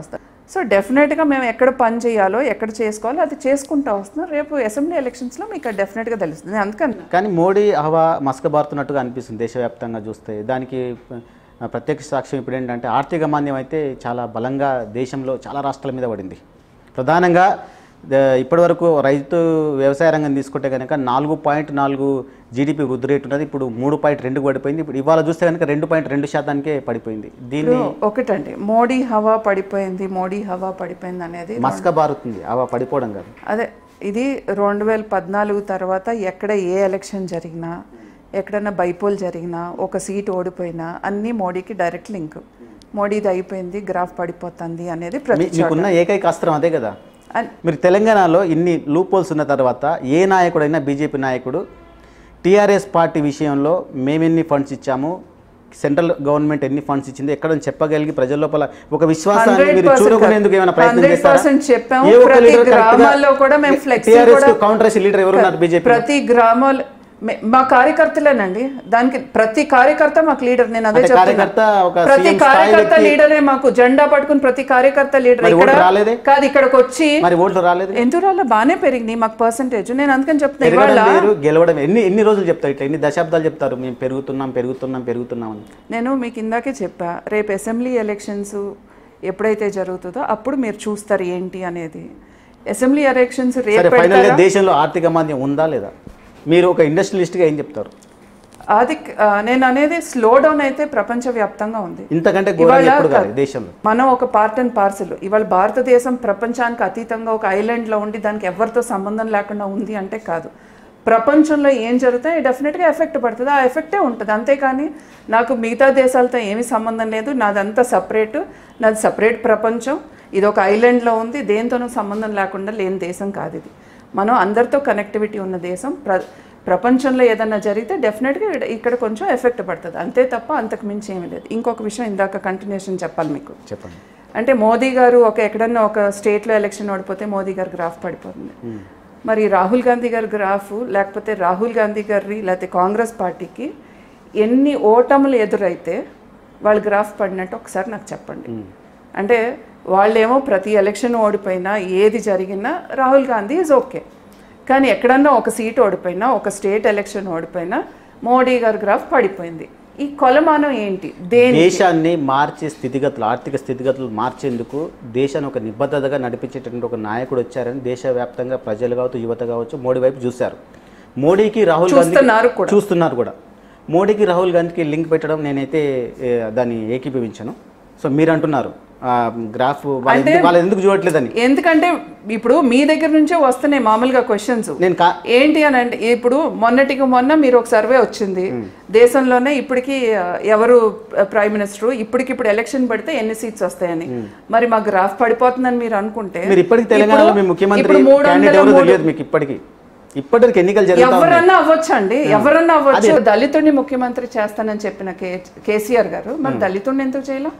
Speaker 2: సో డెఫినెట్గా మేము ఎక్కడ పని చేయాలో ఎక్కడ చేసుకోవాలో అది చేసుకుంటా వస్తున్నాం రేపు అసెంబ్లీ ఎలక్షన్స్లో మీకు అది డెఫినెట్గా తెలుస్తుంది అందుకని
Speaker 1: కానీ మోడీ హవా మసకబారుతున్నట్టుగా అనిపిస్తుంది దేశవ్యాప్తంగా చూస్తే దానికి ఆ, ప్రత్యక్ష సాక్ష్యం ఇప్పుడు ఏంటంటే ఆర్థిక మాంద్యం అయితే చాలా బలంగా దేశంలో చాలా రాష్ట్రాల మీద పడింది ప్రధానంగా ద- ఇప్పటివరకు రైతు వ్యవసాయ రంగం తీసుకుంటే కనుక నాలుగు పాయింట్ నాలుగు జీడిపి వృద్ధి రేటు ఉన్నది ఇప్పుడు మూడు పాయింట్ రెండు పడిపోయింది ఇప్పుడు ఇవాళ చూస్తే కనుక రెండు పాయింట్ రెండు శాతానికే పడిపోయింది దీన్ని
Speaker 2: ఇప్పుడు ఒకటండి మోడీ హవా పడిపోయింది మోడీ హవా పడిపోయింది అనేది
Speaker 1: మసకబారుతుంది హవా పడిపోవడం కాదు
Speaker 2: అదే ఇది రెండు వేల పద్నాలుగు తర్వాత ఎక్కడ ఏ ఎలక్షన్ జరిగినా ఎక్కడన్నా బైపోల్ జరిగినా ఒక సీట్ ఓడిపోయినా అన్నీ మోడీకి డైరెక్ట్ లింక్ మోడీది అయిపోయింది గ్రాఫ్ పడిపోతుంది అనేది ప్రతి
Speaker 1: మీ- మీకున్న ఏకైక అస్త్రం అదే కదా
Speaker 2: అన్-
Speaker 1: మీరు తెలంగాణలో ఇన్ని లూపోల్స్ ఉన్న తర్వాత ఏ నాయకుడైనా బీజేపీ నాయకుడు టీఆర్ఎస్ పార్టీ విషయంలో మేమెన్ని ఫండ్స్ ఇచ్చాము సెంట్రల్ గవర్నమెంట్ ఎన్ని ఫండ్స్ ఇచ్చింది ఎక్కడ చెప్పగలిగి ప్రజల లోపల ఒక విశ్వాసాన్ని మీరు
Speaker 2: 100%
Speaker 1: చూడకునేందుకు ఏమైనా ప్రయత్నం
Speaker 2: 100%
Speaker 1: చేస్తారా
Speaker 2: చెప్పాము.
Speaker 1: ఏ ఒక్క
Speaker 2: ప్రతి
Speaker 1: leader correct గా-
Speaker 2: గ్రామాల్లో కూడా మేము flexi
Speaker 1: TRS కు
Speaker 2: కూడా-
Speaker 1: కౌంటర్ లీడర్ ఎవరు ఉన్నారు బీజేపీ
Speaker 2: ప్రతి గ్రామాలు మే- మా కార్యకర్తలేనండి దానికి ప్రతి కార్యకర్త మాకు లీడర్ నేను అదే
Speaker 1: అంటే
Speaker 2: చెప్తున్నా
Speaker 1: కార్యకర్త ఒక
Speaker 2: ప్రతి
Speaker 1: సీఎం స్థాయి
Speaker 2: కార్యకర్త
Speaker 1: వ్యక్తి-
Speaker 2: లీడరే మాకు జెండా పట్టుకుని ప్రతి కార్యకర్త లీడర్
Speaker 1: మరి
Speaker 2: ఇక్కడ
Speaker 1: ఓట్లు రాలేదే?
Speaker 2: కాదు ఇక్కడికి వచ్చి
Speaker 1: మరి ఓట్లు రాలేదు
Speaker 2: ఎందువల్ల బాగానే పెరిగింది మాకు పర్సంటేజ్ నేను అందుకని చెప్తున్నా
Speaker 1: పెరగడం
Speaker 2: ఇవాళ
Speaker 1: వేరు గెలవడం ఎన్ని ఎన్ని రోజులు చెప్తారు ఇట్లా ఎన్ని దశాబ్దాలు చెప్తారు మేము పెరుగుతున్నాం పెరుగుతున్నాం పెరుగుతున్నాం అని
Speaker 2: నేను మీకు ఇందాకే చెప్పా రేపు అసెంబ్లీ ఎలక్షన్స్ ఎప్పుడైతే జరుగుతుందో అప్పుడు మీరు చూస్తారు ఏంటి అనేది అసెంబ్లీ ఎలక్షన్స్
Speaker 1: సరే
Speaker 2: రేపు
Speaker 1: ఫైనల్గా
Speaker 2: పెడతారా
Speaker 1: దేశంలో ఆర్థిక మాంద్యం ఉందా లేదా మీరు ఒక ఇండస్ట్రియలిస్ట్గా ఏం చెప్తారు
Speaker 2: అది ఆ, నేను అనేది స్లో డౌన్ అయితే ప్రపంచవ్యాప్తంగా ఉంది
Speaker 1: ఇంతకంటే ఘోరంగా
Speaker 2: ఇవాళ
Speaker 1: ఎప్పుడు కాదు
Speaker 2: కాదు.
Speaker 1: దేశంలో
Speaker 2: మనం ఒక పార్ట్ అండ్ పార్సల్ ఇవాళ భారతదేశం ప్రపంచానికి అతీతంగా ఒక ఐలాండ్లో ఉండి దానికి ఎవరితో సంబంధం లేకుండా ఉంది అంటే కాదు ప్రపంచంలో ఏం జరుగుతాయి డెఫినెట్గా ఎఫెక్ట్ పడుతుంది ఆ ఎఫెక్టే ఉంటుంది అంతేకాని నాకు మిగతా దేశాలతో ఏమీ సంబంధం లేదు నాదంతా సపరేట్ నాది సపరేట్ ప్రపంచం ఇది ఒక ఐలాండ్లో ఉంది దేంతోనూ సంబంధం లేకుండా లేని దేశం కాదు ఇది మనం అందరితో కనెక్టివిటీ ఉన్న దేశం ప్ర ప్రపంచంలో ఏదన్నా జరిగితే డెఫినెట్గా ఇక్కడ- ఇక్కడ కొంచెం ఎఫెక్ట్ పడుతుంది అంతే తప్ప అంతకు మించి ఏమీ లేదు ఇంకొక విషయం ఇందాక కంటిన్యూషన్ చెప్పాలి మీకు
Speaker 1: చెప్పండి
Speaker 2: అంటే మోదీ గారు ఒక ఎక్కడన్నా ఒక స్టేట్లో ఎలక్షన్ ఓడిపోతే మోదీ గారు గ్రాఫ్ పడిపోతుంది మరి రాహుల్ గాంధీ గారి గ్రాఫ్ లేకపోతే రాహుల్ గాంధీ గారి లేకపోతే కాంగ్రెస్ పార్టీకి ఎన్ని ఓటములు ఎదురైతే వాళ్ళ గ్రాఫ్ పడినట్టు ఒకసారి నాకు చెప్పండి అంటే వాళ్ళేమో ప్రతి ఎలక్షన్ ఓడిపోయినా ఏది జరిగినా రాహుల్ గాంధీ ఈజ్ ఓకే కానీ ఎక్కడన్నా ఒక సీట్ ఓడిపోయినా ఒక స్టేట్ ఎలక్షన్ ఓడిపోయినా మోడీ గారి గ్రాఫ్ పడిపోయింది ఈ కొలమానం ఏంటి దేని
Speaker 1: దేశాన్ని మార్చే స్థితిగతులు ఆర్థిక స్థితిగతులు మార్చేందుకు దేశాన్ని ఒక నిబద్ధతగా నడిపించేటటువంటి ఒక నాయకుడు వచ్చారని దేశవ్యాప్తంగా ప్రజలు కావచ్చు యువత కావచ్చు మోడీ వైపు చూశారు మోడీకి రాహుల్ గాంధీ
Speaker 2: చూస్తున్నారు కూడా.
Speaker 1: చూస్తున్నారు కూడా మోడీకి రాహుల్ గాంధీకి లింక్ పెట్టడం నేనైతే ఏ, దాన్ని ఏకీభవించను సో మీరు అంటున్నారు ఆ, గ్రాఫ్ వాళ్ళు ఎందుకు- వాళ్ళు ఎందుకు చూడట్లేదని
Speaker 2: ఎందుకంటే ఇప్పుడు మీ దగ్గర నుంచే వస్తున్నాయి మామూలుగా క్వశ్చన్స్
Speaker 1: నేను కా
Speaker 2: ఏంటి అని అంటే ఇప్పుడు మొన్నటికి మొన్న మీరు ఒక సర్వే వచ్చింది దేశంలోనే ఇప్పటికి ఆ, ఎవరు ప్రైమ్ మినిస్టర్ ఇప్పటికి ఇప్పుడు ఎలక్షన్ పెడితే ఎన్ని సీట్స్ వస్తాయని మరి మా గ్రాఫ్ పడిపోతుందని మీరు అనుకుంటే
Speaker 1: మీరు ఇప్పటికి తెలంగాణలో
Speaker 2: ఇప్పుడు-
Speaker 1: మీ ముఖ్యమంత్రి
Speaker 2: ఇప్పుడు మూడు
Speaker 1: క్యాండిడేట్
Speaker 2: వందల
Speaker 1: ఎవరో
Speaker 2: మూడు-
Speaker 1: తెలియదు మీకు ఇప్పటికి ఇప్పటికి ఎన్నికలు జరుగుతా ఉన్నాయి.
Speaker 2: ఎవరన్నా అవ్వచ్చు అండి ఎవరన్నా అవ్వచ్చు దళితుడిని ముఖ్యమంత్రి చేస్తానని చెప్పిన కే కేసీఆర్ గారు మరి దళితుడిని ఎందుకు చేయలే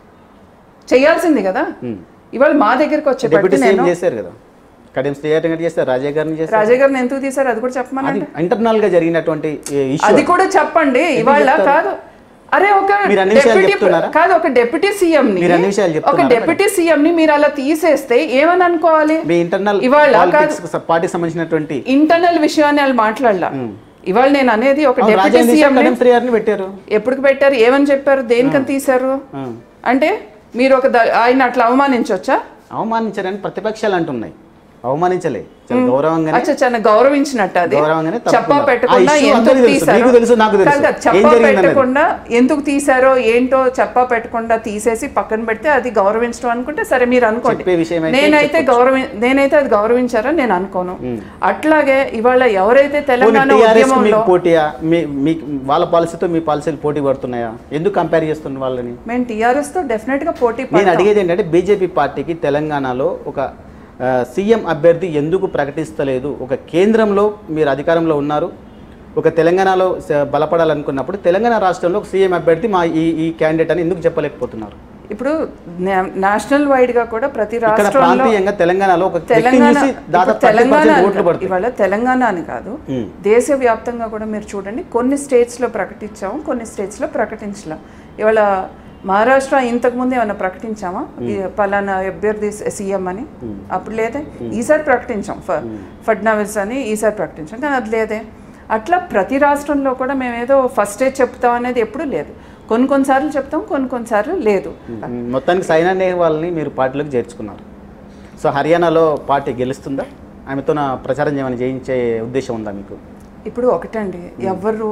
Speaker 2: చేయాల్సింది కదా ఇవాళ మా దగ్గరికి
Speaker 1: డిప్యూటీ
Speaker 2: వచ్చేటట్టు
Speaker 1: సీఎం
Speaker 2: నేను
Speaker 1: చేశారు కదా కడియం శ్రీహరి గారు చేస్తారు రాజయ్య గారిని చేస్తారు
Speaker 2: రాజా గారిని ఎందుకు తీశారు అది కూడా చెప్పమని
Speaker 1: అది ఇంటర్నల్ గా జరిగినటువంటి ఇష్యూ
Speaker 2: అది కూడా చెప్పండి ఇవాళ కాదు అరే ఒక
Speaker 1: మీరు అన్ని విషయాలు
Speaker 2: deputy-
Speaker 1: చెప్తున్నారా?
Speaker 2: కాదు ఒక డెప్యూటీ సీఎం ని
Speaker 1: మీరు అన్ని విషయాలు
Speaker 2: ఒక
Speaker 1: చెప్తున్నారా?
Speaker 2: డెప్యూటీ సీఎం ని మీరు అలా తీసేస్తే ఏమని అనుకోవాలి
Speaker 1: మీ ఇంటర్నల్
Speaker 2: ఇవాళ
Speaker 1: పాలిటిక్స్ పార్టీకి సంబంధించినటువంటి
Speaker 2: ఇంటర్నల్ విషయాన్ని వాళ్ళు మాట్లాడలా ఇవాళ నేను అనేది ఒక
Speaker 1: అవును,
Speaker 2: డెప్యూటీ
Speaker 1: రాజయ్య
Speaker 2: సీఎం
Speaker 1: కడియం శ్రీహరిని పెట్టారు
Speaker 2: ఎప్పుడు పెట్టారు ఏమని చెప్పారు దేనికని తీశారు
Speaker 1: ఉం.
Speaker 2: అంటే మీరు ఒక ద- ఆయన అట్లా అవమానించవచ్చా
Speaker 1: అవమానించారని ప్రతిపక్షాలు అంటున్నాయి అవమానించలే చాలా గౌరవంగానే
Speaker 2: అచ్చా చాలా గౌరవించినట్టు అది
Speaker 1: గౌరవంగానే
Speaker 2: చెప్పా
Speaker 1: తప్పుగా.
Speaker 2: పెట్టకుండా
Speaker 1: ఆ issue
Speaker 2: ఎందుకు
Speaker 1: అందరికీ తెలుసు.
Speaker 2: తీశారో
Speaker 1: మీకు తెలుసు, నాకు తెలుసు.
Speaker 2: కాదు, కాదు,
Speaker 1: ఏం
Speaker 2: చెప్పా
Speaker 1: జరిగింది అనేది.
Speaker 2: పెట్టకుండా ఎందుకు తీశారో ఏంటో చెప్పా పెట్టకుండా తీసేసి పక్కన పెడితే అది గౌరవించడం అనుకుంటే సరే మీరు అనుకోండి
Speaker 1: చెప్పే విషయం అయితే
Speaker 2: నేనైతే గౌరవి నేనైతే అది గౌరవించారని నేను అనుకోను అట్లాగే ఇవాళ ఎవరైతే తెలంగాణ
Speaker 1: టీఆర్ఎస్
Speaker 2: ఉద్యమంలో
Speaker 1: మీకు పోటీయా మీ మీ వాళ్ళ పాలసీతో మీ పాలసీలు పోటీ పడుతున్నాయా ఎందుకు కంపేర్ చేస్తున్నారు వాళ్ళని
Speaker 2: మేము టీఆర్ఎస్ తో డెఫినెట్ గా పోటీ
Speaker 1: నేను అడిగేది ఏంటంటే బీజేపీ పార్టీకి తెలంగాణలో ఒక ఆ, సీఎం అభ్యర్థి ఎందుకు ప్రకటిస్తలేదు ఒక కేంద్రంలో మీరు అధికారంలో ఉన్నారు ఒక తెలంగాణలో స- బలపడాలనుకున్నప్పుడు తెలంగాణ రాష్ట్రంలో ఒక సీఎం అభ్యర్థి మా ఈ ఈ క్యాండిడేట్ అని ఎందుకు చెప్పలేకపోతున్నారు
Speaker 2: ఇప్పుడు నే- నేషనల్ వైడ్ గా కూడా ప్రతి
Speaker 1: ఇక్కడ
Speaker 2: రాష్ట్రంలో
Speaker 1: ప్రాంతీయంగా తెలంగాణలో ఒక వ్యక్తిని
Speaker 2: తెలంగాణ
Speaker 1: చూసి దాదాపు
Speaker 2: ఇప్పుడు తెలంగాణ
Speaker 1: 30%
Speaker 2: అని
Speaker 1: ఓట్లు
Speaker 2: కాదు.
Speaker 1: పడతాయి
Speaker 2: ఇవాళ తెలంగాణ అని కాదు
Speaker 1: ఉమ్.
Speaker 2: దేశవ్యాప్తంగా కూడా మీరు చూడండి కొన్ని స్టేట్స్లో ప్రకటించాము కొన్ని స్టేట్స్లో ప్రకటించలేం ఇవాళ మహారాష్ట్ర ఇంతకుముందు ఏమైనా ప్రకటించామా ఈ పలానా అభ్యర్థి సీఎం అని అప్పుడు లేదే ఈసారి ప్రకటించాం ఫ- ఫడ్నవీస్ అని ఈసారి ప్రకటించాం కానీ అది లేదే అట్లా ప్రతి రాష్ట్రంలో కూడా మేము ఏదో ఫస్టే చెప్తాం అనేది ఎప్పుడూ లేదు కొన్ని కొన్నిసార్లు చెప్తాం కొన్ని కొన్నిసార్లు లేదు
Speaker 1: మొత్తానికి సైనా నెహ్వాల్ని మీరు పార్టీలోకి చేర్చుకున్నారు సో హర్యానాలో పార్టీ గెలుస్తుందా ఆమెతో నా ప్రచారం ఏమైనా చేయించే ఉద్దేశం ఉందా మీకు
Speaker 2: ఇప్పుడు ఒకటండి ఎవరు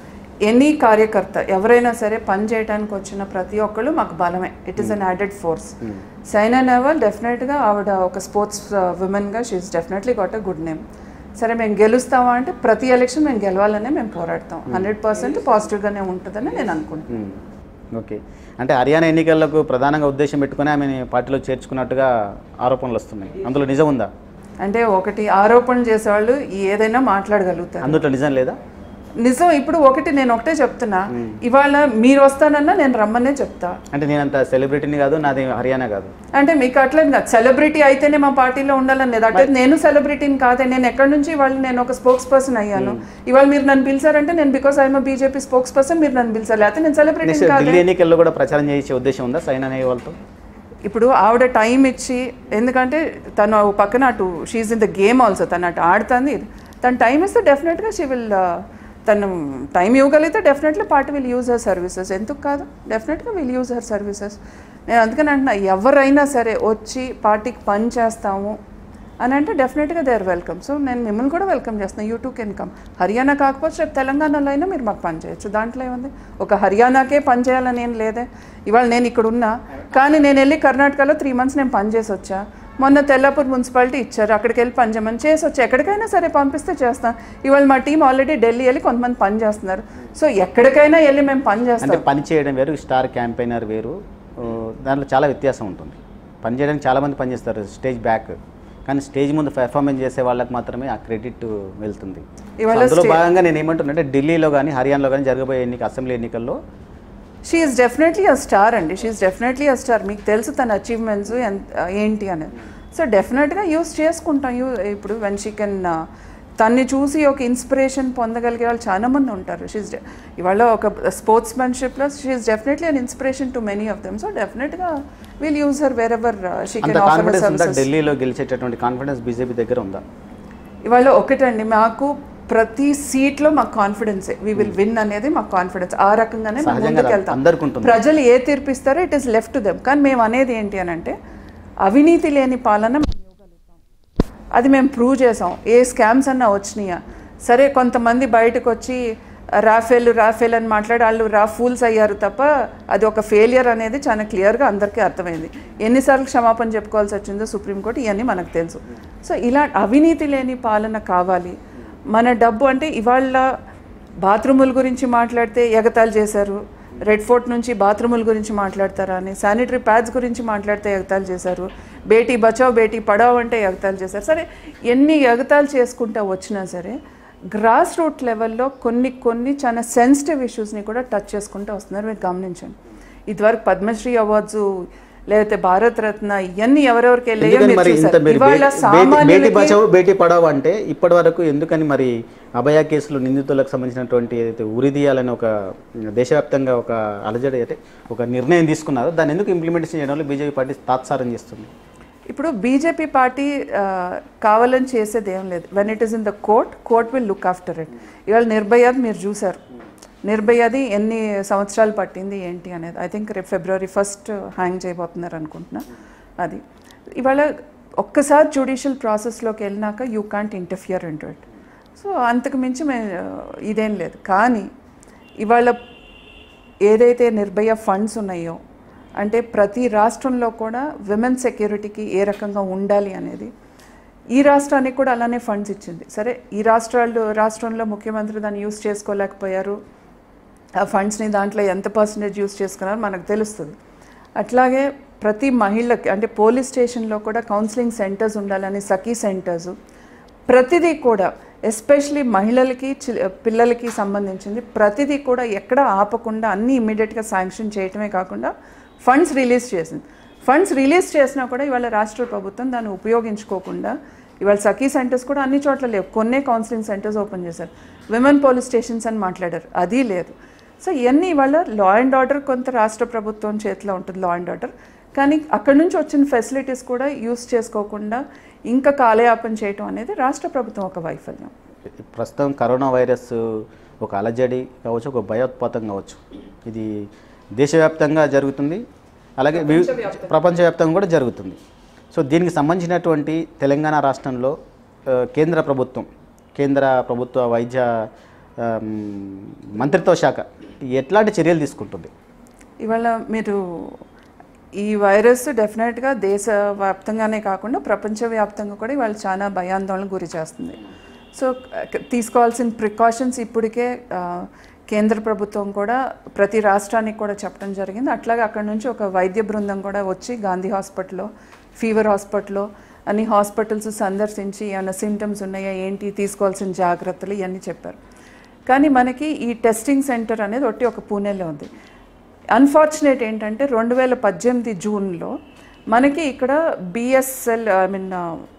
Speaker 2: ఎనీ కార్యకర్త ఎవరైనా సరే పని చేయడానికి వచ్చిన ప్రతి ఒక్కళ్ళు మాకు బలమే it is an added force Saina Nehwal డెఫినెట్గా ఆవిడ ఒక స్పోర్ట్స్ విమెన్గా she is definitely got a good name సరే మేము గెలుస్తామా అంటే ప్రతి ఎలక్షన్ మేము గెలవాలనే మేము పోరాడతాం హండ్రెడ్ పర్సెంట్ పాజిటివ్గానే ఉంటుందని నేను అనుకుంటున్నాను
Speaker 1: మ్మ్. ఓకే అంటే హర్యానా ఎన్నికలకు ప్రధానంగా ఉద్దేశం పెట్టుకుని ఆమెని పార్టీలో చేర్చుకున్నట్టుగా ఆరోపణలు వస్తున్నాయి అందులో నిజం ఉందా
Speaker 2: అంటే ఒకటి ఆరోపణలు చేసేవాళ్ళు ఏదైనా మాట్లాడగలుగుతారు
Speaker 1: అందులో నిజం లేదా
Speaker 2: నిజం ఇప్పుడు ఒకటి నేను ఒకటే చెప్తున్నా ఇవాళ మీరు వస్తానన్నా నేను రమ్మనే చెప్తా
Speaker 1: అంటే నేనంత సెలబ్రిటీని కాదు నాది హర్యానా కాదు
Speaker 2: అంటే మీకు అట్లా కాదు సెలబ్రిటీ అయితేనే మా పార్టీలో ఉండాలని లేదు అంటే నేను సెలబ్రిటీని కాదే నేను ఎక్కడి నుంచి ఇవాళ నేను ఒక స్పోక్స్ పర్సన్ అయ్యాను ఇవాళ మీరు నన్ను పిలిచారంటే నేను because I'm BJP spokesperson మీరు నన్ను పిలిచారు లేకపోతే నేను సెలబ్రిటీని
Speaker 1: నెక్స్ట్
Speaker 2: కాదు
Speaker 1: ఢిల్లీ ఎన్నికల్లో కూడా ప్రచారం చేసే ఉద్దేశం ఉందా సైనా నెహ్వాల్తో
Speaker 2: ఇప్పుడు ఆవిడ టైం ఇచ్చి ఎందుకంటే తను ఓ పక్కన అటు she's in the game also తను అటు ఆడుతుంది తన టైం ఇస్తే డెఫినెట్గా షీ విల్ తను టైం ఇవ్వగలిగితే definitely party will use her services ఎందుకు కాదు డెఫినెట్గా విల్ యూజ్ హర్ సర్వీసెస్ నేను అందుకని అంటున్నా ఎవరైనా సరే వచ్చి పార్టీకి పని చేస్తాము అని అంటే డెఫినెట్గా దే ఆర్ వెల్కమ్ సో నేను మిమ్మల్ని కూడా వెల్కమ్ చేస్తున్నాను you too can come Haryana కాకపోతే రేపు తెలంగాణలో అయినా మీరు మాకు పని చేయొచ్చు దాంట్లో ఏముంది ఒక హర్యానాకే పని చేయాలని ఏం లేదే ఇవాళ నేను ఇక్కడ ఉన్నా కానీ నేను వెళ్ళి కర్ణాటకలో త్రీ మంత్స్ నేను పని చేసి వచ్చా మొన్న తెల్లాపూర్ మున్సిపాలిటీ ఇచ్చారు అక్కడికి వెళ్ళి పని చేయమని చేసి వచ్చి ఎక్కడికైనా సరే పంపిస్తే చేస్తాం ఇవాళ మా టీం ఆల్రెడీ ఢిల్లీ వెళ్ళి కొంతమంది పని చేస్తున్నారు సో ఎక్కడికైనా వెళ్ళి మేము పని చేస్తాం
Speaker 1: అంటే పని చేయడం వేరు స్టార్ క్యాంపెయినర్ వేరు ఓ, దాంట్లో చాలా వ్యత్యాసం ఉంటుంది పని చేయడానికి చాలామంది పనిచేస్తారు స్టేజ్ బ్యాక్ కానీ స్టేజ్ ముందు పెర్ఫార్మెన్స్ చేసే వాళ్ళకి మాత్రమే ఆ క్రెడిట్ వెళ్తుంది సో
Speaker 2: ఇవాళ
Speaker 1: అందులో
Speaker 2: స్టే-
Speaker 1: భాగంగా నేను ఏమంటున్నానంటే ఢిల్లీలో కానీ హర్యానాలో కానీ జరగబోయే ఎన్నిక అసెంబ్లీ ఎన్నికల్లో
Speaker 2: షీఈస్ డెఫినెట్లీ అ స్టార్ అండి షీఈస్ డెఫినెట్లీ అ స్టార్ మీకు తెలుసు తన అచీవ్మెంట్స్ ఏంటి అనేది సో డెఫినెట్గా యూస్ చేసుకుంటాం యూ ఇప్పుడు వెన్ షీ కెన్ తన్ని చూసి ఒక ఇన్స్పిరేషన్ పొందగలిగే వాళ్ళు చాలా మంది ఉంటారు షీఈస్ ఇవాళ ఒక స్పోర్ట్స్ మ్యాన్షిప్లో she's definitely an inspiration to many of them so డెఫినెట్గా will use her wherever she
Speaker 1: అంత
Speaker 2: కెన్ ఆఫర్
Speaker 1: కాన్ఫిడెన్స్ ఉందా
Speaker 2: సర్వీసెస్
Speaker 1: ఢిల్లీలో గెలిచేటటువంటి కాన్ఫిడెన్స్ బీజేపీ దగ్గర ఉందా
Speaker 2: ఇవాళ ఒకటండి మాకు ప్రతి సీట్లో మాకు కాన్ఫిడెన్సే వీ విల్ విన్ అనేది మాకు కాన్ఫిడెన్స్ ఆ రకంగానే మేము
Speaker 1: సహజంగా
Speaker 2: ముందుకు వెళ్తాం
Speaker 1: అందరికీ ఉంటుంది.
Speaker 2: ప్రజలు ఏ తీర్పిస్తారో it is left to them కానీ మేము అనేది ఏంటి అని అంటే అవినీతి లేని పాలన మేము ఇవ్వగలుగుతాం అది మేము ప్రూవ్ చేసాం ఏ స్కామ్స్ అన్నా వచ్చినాయా సరే కొంతమంది బయటకు వచ్చి రాఫేల్ రాఫేల్ అని మాట్లాడి వాళ్ళు రా ఫూల్స్ అయ్యారు తప్ప అది ఒక ఫెయిలియర్ అనేది చాలా క్లియర్గా అందరికీ అర్థమైంది ఎన్నిసార్లు క్షమాపణ చెప్పుకోవాల్సి వచ్చిందో సుప్రీంకోర్టు ఇవన్నీ మనకు తెలుసు సో ఇలా అవినీతి లేని పాలన కావాలి మన డబ్బు అంటే ఇవాళ బాత్రూముల గురించి మాట్లాడితే ఎగతాళి చేశారు రెడ్ ఫోర్ట్ నుంచి బాత్రూముల గురించి మాట్లాడతారా అని శానిటరీ ప్యాడ్స్ గురించి మాట్లాడితే ఎగతాళి చేశారు బేటీ బచావ్ బేటీ పడావ్ అంటే ఎగతాళి చేశారు సరే ఎన్ని ఎగతాళి చేసుకుంటా వచ్చినా సరే గ్రాస్ రూట్ లెవెల్లో కొన్ని కొన్ని చాలా సెన్సిటివ్ ఇష్యూస్ని కూడా టచ్ చేసుకుంటూ వస్తున్నారు మీరు గమనించండి ఇదివరకు పద్మశ్రీ అవార్డ్స్ లేకపోతే భారత్ రత్న ఇవన్నీ ఎవరెవరికి వెళ్ళాయో
Speaker 1: ఎందుకని
Speaker 2: మీరు
Speaker 1: మరి ఇంత
Speaker 2: చూసారు.
Speaker 1: మీరు
Speaker 2: ఇవాళ
Speaker 1: బే- బేటీ- బేటీ
Speaker 2: సామాన్యులకి
Speaker 1: బచావ్ బేటీ పడావ్ అంటే ఇప్పటి వరకు ఎందుకని మరి అభయ కేసులు నిందితులకు సంబంధించినటువంటి ఏదైతే ఉరిదీయాలని ఒక దేశవ్యాప్తంగా ఒక అలజడి అంటే ఒక నిర్ణయం తీసుకున్నారో దాన్ని ఎందుకు ఇంప్లిమెంటేషన్ చేయడంలో బీజేపీ పార్టీ తాత్సారం చేస్తుంది
Speaker 2: ఇప్పుడు బీజేపీ పార్టీ ఆ, కావాలని చేసేది ఏం లేదు when it is in the court court will look after it ఇవాళ నిర్భయాది మీరు చూసారు నిర్భయాది ఎన్ని సంవత్సరాలు పట్టింది ఏంటి అనేది ఐ థింక్ రేపు ఫిబ్రవరి ఫస్ట్ హ్యాంగ్ చేయబోతున్నారు అనుకుంటున్నా అది ఇవాళ ఒక్కసారి జ్యుడిషియల్ ప్రాసెస్లోకి వెళ్ళినాక you can't interfere into it so అంతకు మించి మే ఇదేం లేదు కానీ ఇవాళ ఏదైతే నిర్భయ ఫండ్స్ ఉన్నాయో అంటే ప్రతి రాష్ట్రంలో కూడా విమెన్ సెక్యూరిటీకి ఏ రకంగా ఉండాలి అనేది ఈ రాష్ట్రానికి కూడా అలానే ఫండ్స్ ఇచ్చింది సరే ఈ రాష్ట్రాలు రాష్ట్రంలో ముఖ్యమంత్రి దాన్ని యూస్ చేసుకోలేకపోయారు ఆ ఫండ్స్ని దాంట్లో ఎంత పర్సంటేజ్ యూస్ చేసుకున్నారో మనకు తెలుస్తుంది అట్లాగే ప్రతి మహిళకి అంటే పోలీస్ స్టేషన్లో కూడా కౌన్సిలింగ్ సెంటర్స్ ఉండాలని సఖీ సెంటర్స్ ప్రతిదీ కూడా ఎస్పెషలీ మహిళలకి చి- పిల్లలకి సంబంధించింది ప్రతిదీ కూడా ఎక్కడ ఆపకుండా అన్నీ ఇమ్మీడియట్గా శాంక్షన్ చేయటమే కాకుండా ఫండ్స్ రిలీజ్ చేసింది ఫండ్స్ రిలీజ్ చేసినా కూడా ఇవాళ రాష్ట్ర ప్రభుత్వం దాన్ని ఉపయోగించుకోకుండా ఇవాళ సఖీ సెంటర్స్ కూడా అన్ని చోట్ల లేవు కొన్నే కౌన్సిలింగ్ సెంటర్స్ ఓపెన్ చేశారు విమెన్ పోలీస్ స్టేషన్స్ అని మాట్లాడారు అది లేదు సో ఇవన్నీ ఇవాళ లా అండ్ ఆర్డర్ కొంత రాష్ట్ర ప్రభుత్వం చేతిలో ఉంటుంది లా అండ్ ఆర్డర్ కానీ అక్కడి నుంచి వచ్చిన ఫెసిలిటీస్ కూడా యూస్ చేసుకోకుండా ఇంకా కాలయాపన చేయటం అనేది రాష్ట్ర ప్రభుత్వం ఒక వైఫల్యం
Speaker 1: ప్రస్తుతం కరోనా వైరస్ ఒక అలజడి కావచ్చు ఒక భయోత్పాతం కావచ్చు ఇది దేశవ్యాప్తంగా జరుగుతుంది అలాగే వి- ప్రపంచవ్యాప్తంగా కూడా జరుగుతుంది సో దీనికి సంబంధించినటువంటి తెలంగాణ రాష్ట్రంలో ఆ, కేంద్ర ప్రభుత్వం కేంద్ర ప్రభుత్వ వైద్య ఆమ్, మంత్రిత్వ శాఖ ఎట్లాంటి చర్యలు తీసుకుంటుంది
Speaker 2: ఇవాళ మీరు ఈ వైరస్ డెఫినెట్గా దేశవ్యాప్తంగానే కాకుండా ప్రపంచవ్యాప్తంగా కూడా ఇవాళ చాలా భయాందోళనకు గురి చేస్తుంది సో క- తీసుకోవాల్సిన ప్రికాషన్స్ ఇప్పటికే ఆ, కేంద్ర ప్రభుత్వం కూడా ప్రతి రాష్ట్రానికి కూడా చెప్పడం జరిగింది అట్లాగే అక్కడ నుంచి ఒక వైద్య బృందం కూడా వచ్చి గాంధీ హాస్పిటల్లో ఫీవర్ హాస్పిటల్లో అన్ని హాస్పిటల్స్ సందర్శించి ఏమైనా సిమ్టమ్స్ ఉన్నాయా ఏంటి తీసుకోవాల్సిన జాగ్రత్తలు ఇవన్నీ చెప్పారు కానీ మనకి ఈ టెస్టింగ్ సెంటర్ అనేది ఒకటి ఒక పూణేలో ఉంది అన్ఫార్చునేట్ ఏంటంటే రెండు వేల పద్దెనిమిది జూన్లో మనకి ఇక్కడ బిఎస్ఎల్ ఐ మీన్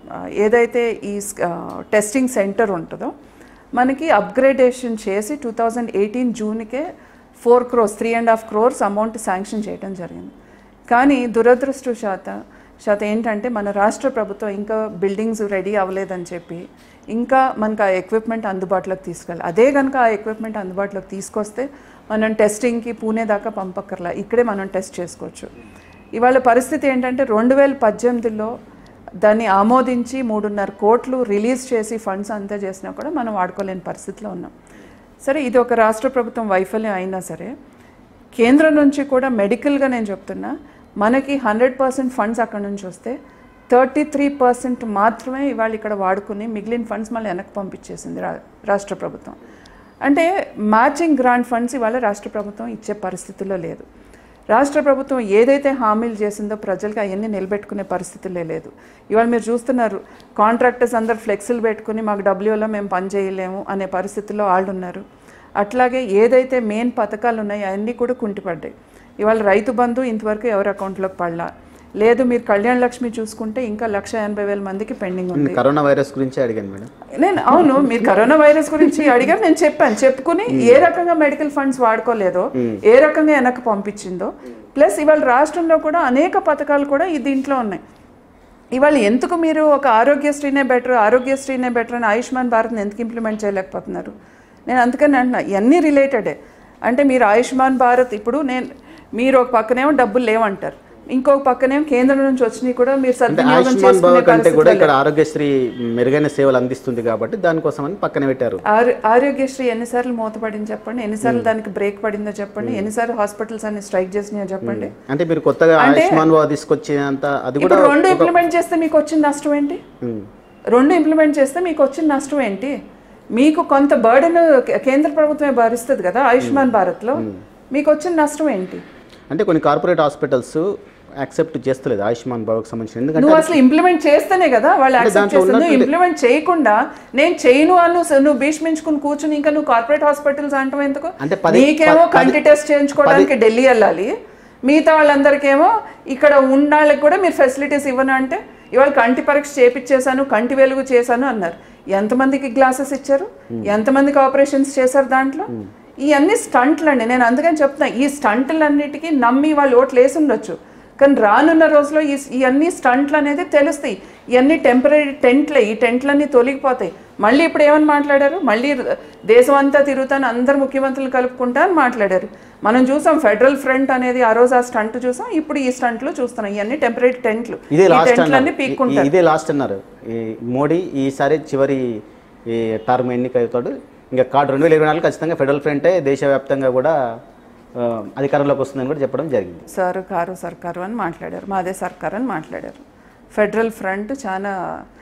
Speaker 2: ఏదైతే ఈ టెస్టింగ్ సెంటర్ ఉంటుందో మనకి అప్గ్రేడేషన్ చేసి టూ థౌజండ్ ఎయిటీన్ జూన్కే four crores three and half crores amount sanction చేయడం జరిగింది కానీ దురదృష్టశాత శాత ఏంటంటే మన రాష్ట్ర ప్రభుత్వం ఇంకా బిల్డింగ్స్ రెడీ అవ్వలేదని చెప్పి ఇంకా మనకు ఆ ఎక్విప్మెంట్ అందుబాటులోకి తీసుకెళ్ళాలి అదే కనుక ఆ ఎక్విప్మెంట్ అందుబాటులోకి తీసుకొస్తే మనం టెస్టింగ్కి పూణే దాకా పంపక్కర్లా ఇక్కడే మనం టెస్ట్ చేసుకోవచ్చు ఇవాళ పరిస్థితి ఏంటంటే రెండు వేల పద్దెనిమిదిలో దాన్ని ఆమోదించి మూడున్నర కోట్లు రిలీజ్ చేసి ఫండ్స్ అంతా చేసినా కూడా మనం వాడుకోలేని పరిస్థితిలో ఉన్నాం సరే ఇది ఒక రాష్ట్ర ప్రభుత్వం వైఫల్యం అయినా సరే కేంద్రం నుంచి కూడా మెడికల్గా నేను చెప్తున్నా మనకి హండ్రెడ్ పర్సెంట్ ఫండ్స్ అక్కడ నుంచి వస్తే థర్టీ త్రీ పర్సెంట్ మాత్రమే ఇవాళ ఇక్కడ వాడుకుని మిగిలిన ఫండ్స్ మళ్ళీ వెనక్కి పంపించేసింది రా రాష్ట్ర ప్రభుత్వం అంటే మ్యాచింగ్ గ్రాంట్ ఫండ్స్ ఇవాళ రాష్ట్ర ప్రభుత్వం ఇచ్చే పరిస్థితిలో లేదు రాష్ట్ర ప్రభుత్వం ఏదైతే హామీలు చేసిందో ప్రజలకు అవన్నీ నిలబెట్టుకునే పరిస్థితులే లేదు ఇవాళ మీరు చూస్తున్నారు కాంట్రాక్టర్స్ అందరు ఫ్లెక్సీలు పెట్టుకుని మాకు డబ్ల్యూలో మేము పని చేయలేము అనే పరిస్థితిలో వాళ్ళు ఉన్నారు అట్లాగే ఏదైతే మెయిన్ పథకాలు ఉన్నాయో అవన్నీ కూడా కుంటిపడ్డాయి ఇవాళ రైతు బంధు ఇంతవరకు ఎవరి అకౌంట్లోకి పడలా లేదు మీరు కళ్యాణ లక్ష్మి చూసుకుంటే ఇంకా లక్ష ఎనభై వేల మందికి పెండింగ్ ఉంది
Speaker 1: కరోనా వైరస్ గురించి అడిగాను మేడం
Speaker 2: నేను అవును మీరు కరోనా వైరస్ గురించి అడిగారు నేను చెప్పాను చెప్పుకుని ఏ రకంగా మెడికల్ ఫండ్స్ వాడుకోలేదో ఏ రకంగా వెనక్కి పంపించిందో ప్లస్ ఇవాళ రాష్ట్రంలో కూడా అనేక పథకాలు కూడా ఈ దీంట్లో ఉన్నాయి ఇవాళ ఎందుకు మీరు ఒక ఆరోగ్యశ్రీనే బెటర్ ఆరోగ్యశ్రీనే బెటర్ అని ఆయుష్మాన్ భారత్ని ఎందుకు ఇంప్లిమెంట్ చేయలేకపోతున్నారు నేను అందుకని అంటున్నా ఇవన్నీ రిలేటెడే అంటే మీరు ఆయుష్మాన్ భారత్ ఇప్పుడు నేను మీరు ఒక పక్కనేమో డబ్బులు లేవంటారు ఇంకొక పక్కనేమో కేంద్రం నుంచి వచ్చినాయి కూడా మీరు
Speaker 1: అంటే
Speaker 2: సద్వినియోగం
Speaker 1: ఆయుష్మాన్
Speaker 2: చేసుకునే
Speaker 1: భవ కంటే కూడా
Speaker 2: పరిస్థితిలో
Speaker 1: ఇక్కడ ఆరోగ్యశ్రీ మెరుగైన సేవలు అందిస్తుంది కాబట్టి దానికోసం అని పక్కన పెట్టారు
Speaker 2: ఆరో- ఆరోగ్యశ్రీ ఎన్నిసార్లు మూతపడింది చెప్పండి ఎన్నిసార్లు దానికి బ్రేక్ పడిందో చెప్పండి ఎన్నిసార్లు హాస్పిటల్స్ అన్ని స్ట్రైక్ చేసినాయో చెప్పండి
Speaker 1: అంటే మీరు కొత్తగా ఆయుష్మాన్ భవ తీసుకొచ్చినంత అది కూడా
Speaker 2: ఇప్పుడు రెండు ఇంప్లిమెంట్ చేస్తే మీకు వచ్చిన నష్టం ఏంటి
Speaker 1: ఉమ్.
Speaker 2: రెండు ఇంప్లిమెంట్ చేస్తే మీకు వచ్చిన నష్టం ఏంటి మీకు కొంత బర్డెన్ కేంద్ర ప్రభుత్వమే భరిస్తుంది కదా ఆయుష్మాన్ భారత్లో మీకు వచ్చిన నష్టం ఏంటి
Speaker 1: అంటే కొన్ని కార్పొరేట్ హాస్పిటల్స్ యాక్సెప్ట్ చేస్తలేదు ఆయుష్మాన్ భవకు సంబంధించి ఎందుకంటే
Speaker 2: నువ్వు అసలు ఇంప్లిమెంట్ చేస్తేనే కదా వాళ్ళు యాక్సెప్ట్
Speaker 1: దాంట్లో
Speaker 2: చేస్తారు నువ్వు
Speaker 1: ఉన్నట్టు-
Speaker 2: ఇంప్లిమెంట్ చేయకుండా నేను చేయను అను నువ్వు భీష్మించుకుని కూర్చుని ఇంకా నువ్వు కార్పొరేట్ హాస్పిటల్స్ అంటావు ఎందుకు
Speaker 1: అంటే పది-
Speaker 2: నీకేమో
Speaker 1: పది-
Speaker 2: కంటి టెస్ట్ చేయించుకోవడానికి ఢిల్లీ వెళ్ళాలి మిగతా వాళ్ళందరికేమో ఇక్కడ ఉన్నాళ్ళకి కూడా మీరు ఫెసిలిటీస్ ఇవ్వను అంటే ఇవాళ కంటి పరీక్ష చేపించేశాను కంటి వెలుగు చేశాను అన్నారు ఎంతమందికి గ్లాసెస్ ఇచ్చారు ఎంతమందికి ఆపరేషన్స్ చేశారు దాంట్లో ఇవన్నీ స్టంట్లు అండి నేను అందుకని చెప్తున్నా ఈ స్టంట్లన్నిటికీ నమ్మి వాళ్ళు ఓట్లు వేసి ఉండొచ్చు కానీ రానున్న రోజుల్లో ఈ ఇవన్నీ స్టంట్లు అనేది తెలుస్తాయి ఇవన్నీ టెంపరీ టెంట్లే ఈ టెంట్లన్నీ తొలగిపోతాయి మళ్ళీ ఇప్పుడు ఏమని మాట్లాడారు మళ్ళీ దేశం అంతా తిరుగుతాను అందరు ముఖ్యమంత్రులు కలుపుకుంటా అని మాట్లాడారు మనం చూసాం ఫెడరల్ ఫ్రంట్ అనేది ఆ రోజు ఆ స్టంట్ చూసాం ఇప్పుడు ఈ స్టంట్లు చూస్తున్నాం ఇవన్నీ టెంపరీ టెంట్లు
Speaker 1: ఇదే
Speaker 2: ఈ
Speaker 1: లాస్ట్
Speaker 2: టెంట్లన్నీ
Speaker 1: అన్నారు
Speaker 2: పీక్కుంటారు
Speaker 1: ఇ- ఇదే లాస్ట్ అన్నారు ఈ మోడీ ఈసారి చివరి ఈ టర్మ్ ఎన్నిక అవుతాడు ఇంకా కార్డు రెండు వేల ఇరవై నాలుగు ఖచ్చితంగా ఫెడరల్ ఫ్రంటే దేశవ్యాప్తంగా కూడా ఆ, అధికారంలోకి వస్తుందని కూడా చెప్పడం జరిగింది
Speaker 2: సారు కారు సర్కారు అని మాట్లాడారు మాదే సర్కారు అని మాట్లాడారు ఫెడరల్ ఫ్రంట్ చాలా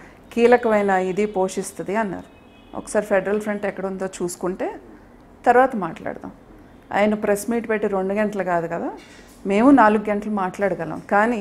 Speaker 2: కీలకమైన ఇది పోషిస్తుంది అన్నారు ఒకసారి ఫెడరల్ ఫ్రంట్ ఎక్కడ ఉందో చూసుకుంటే తర్వాత మాట్లాడదాం ఆయన ప్రెస్ మీట్ పెట్టి రెండు గంటలు కాదు కదా మేము నాలుగు గంటలు మాట్లాడగలం కానీ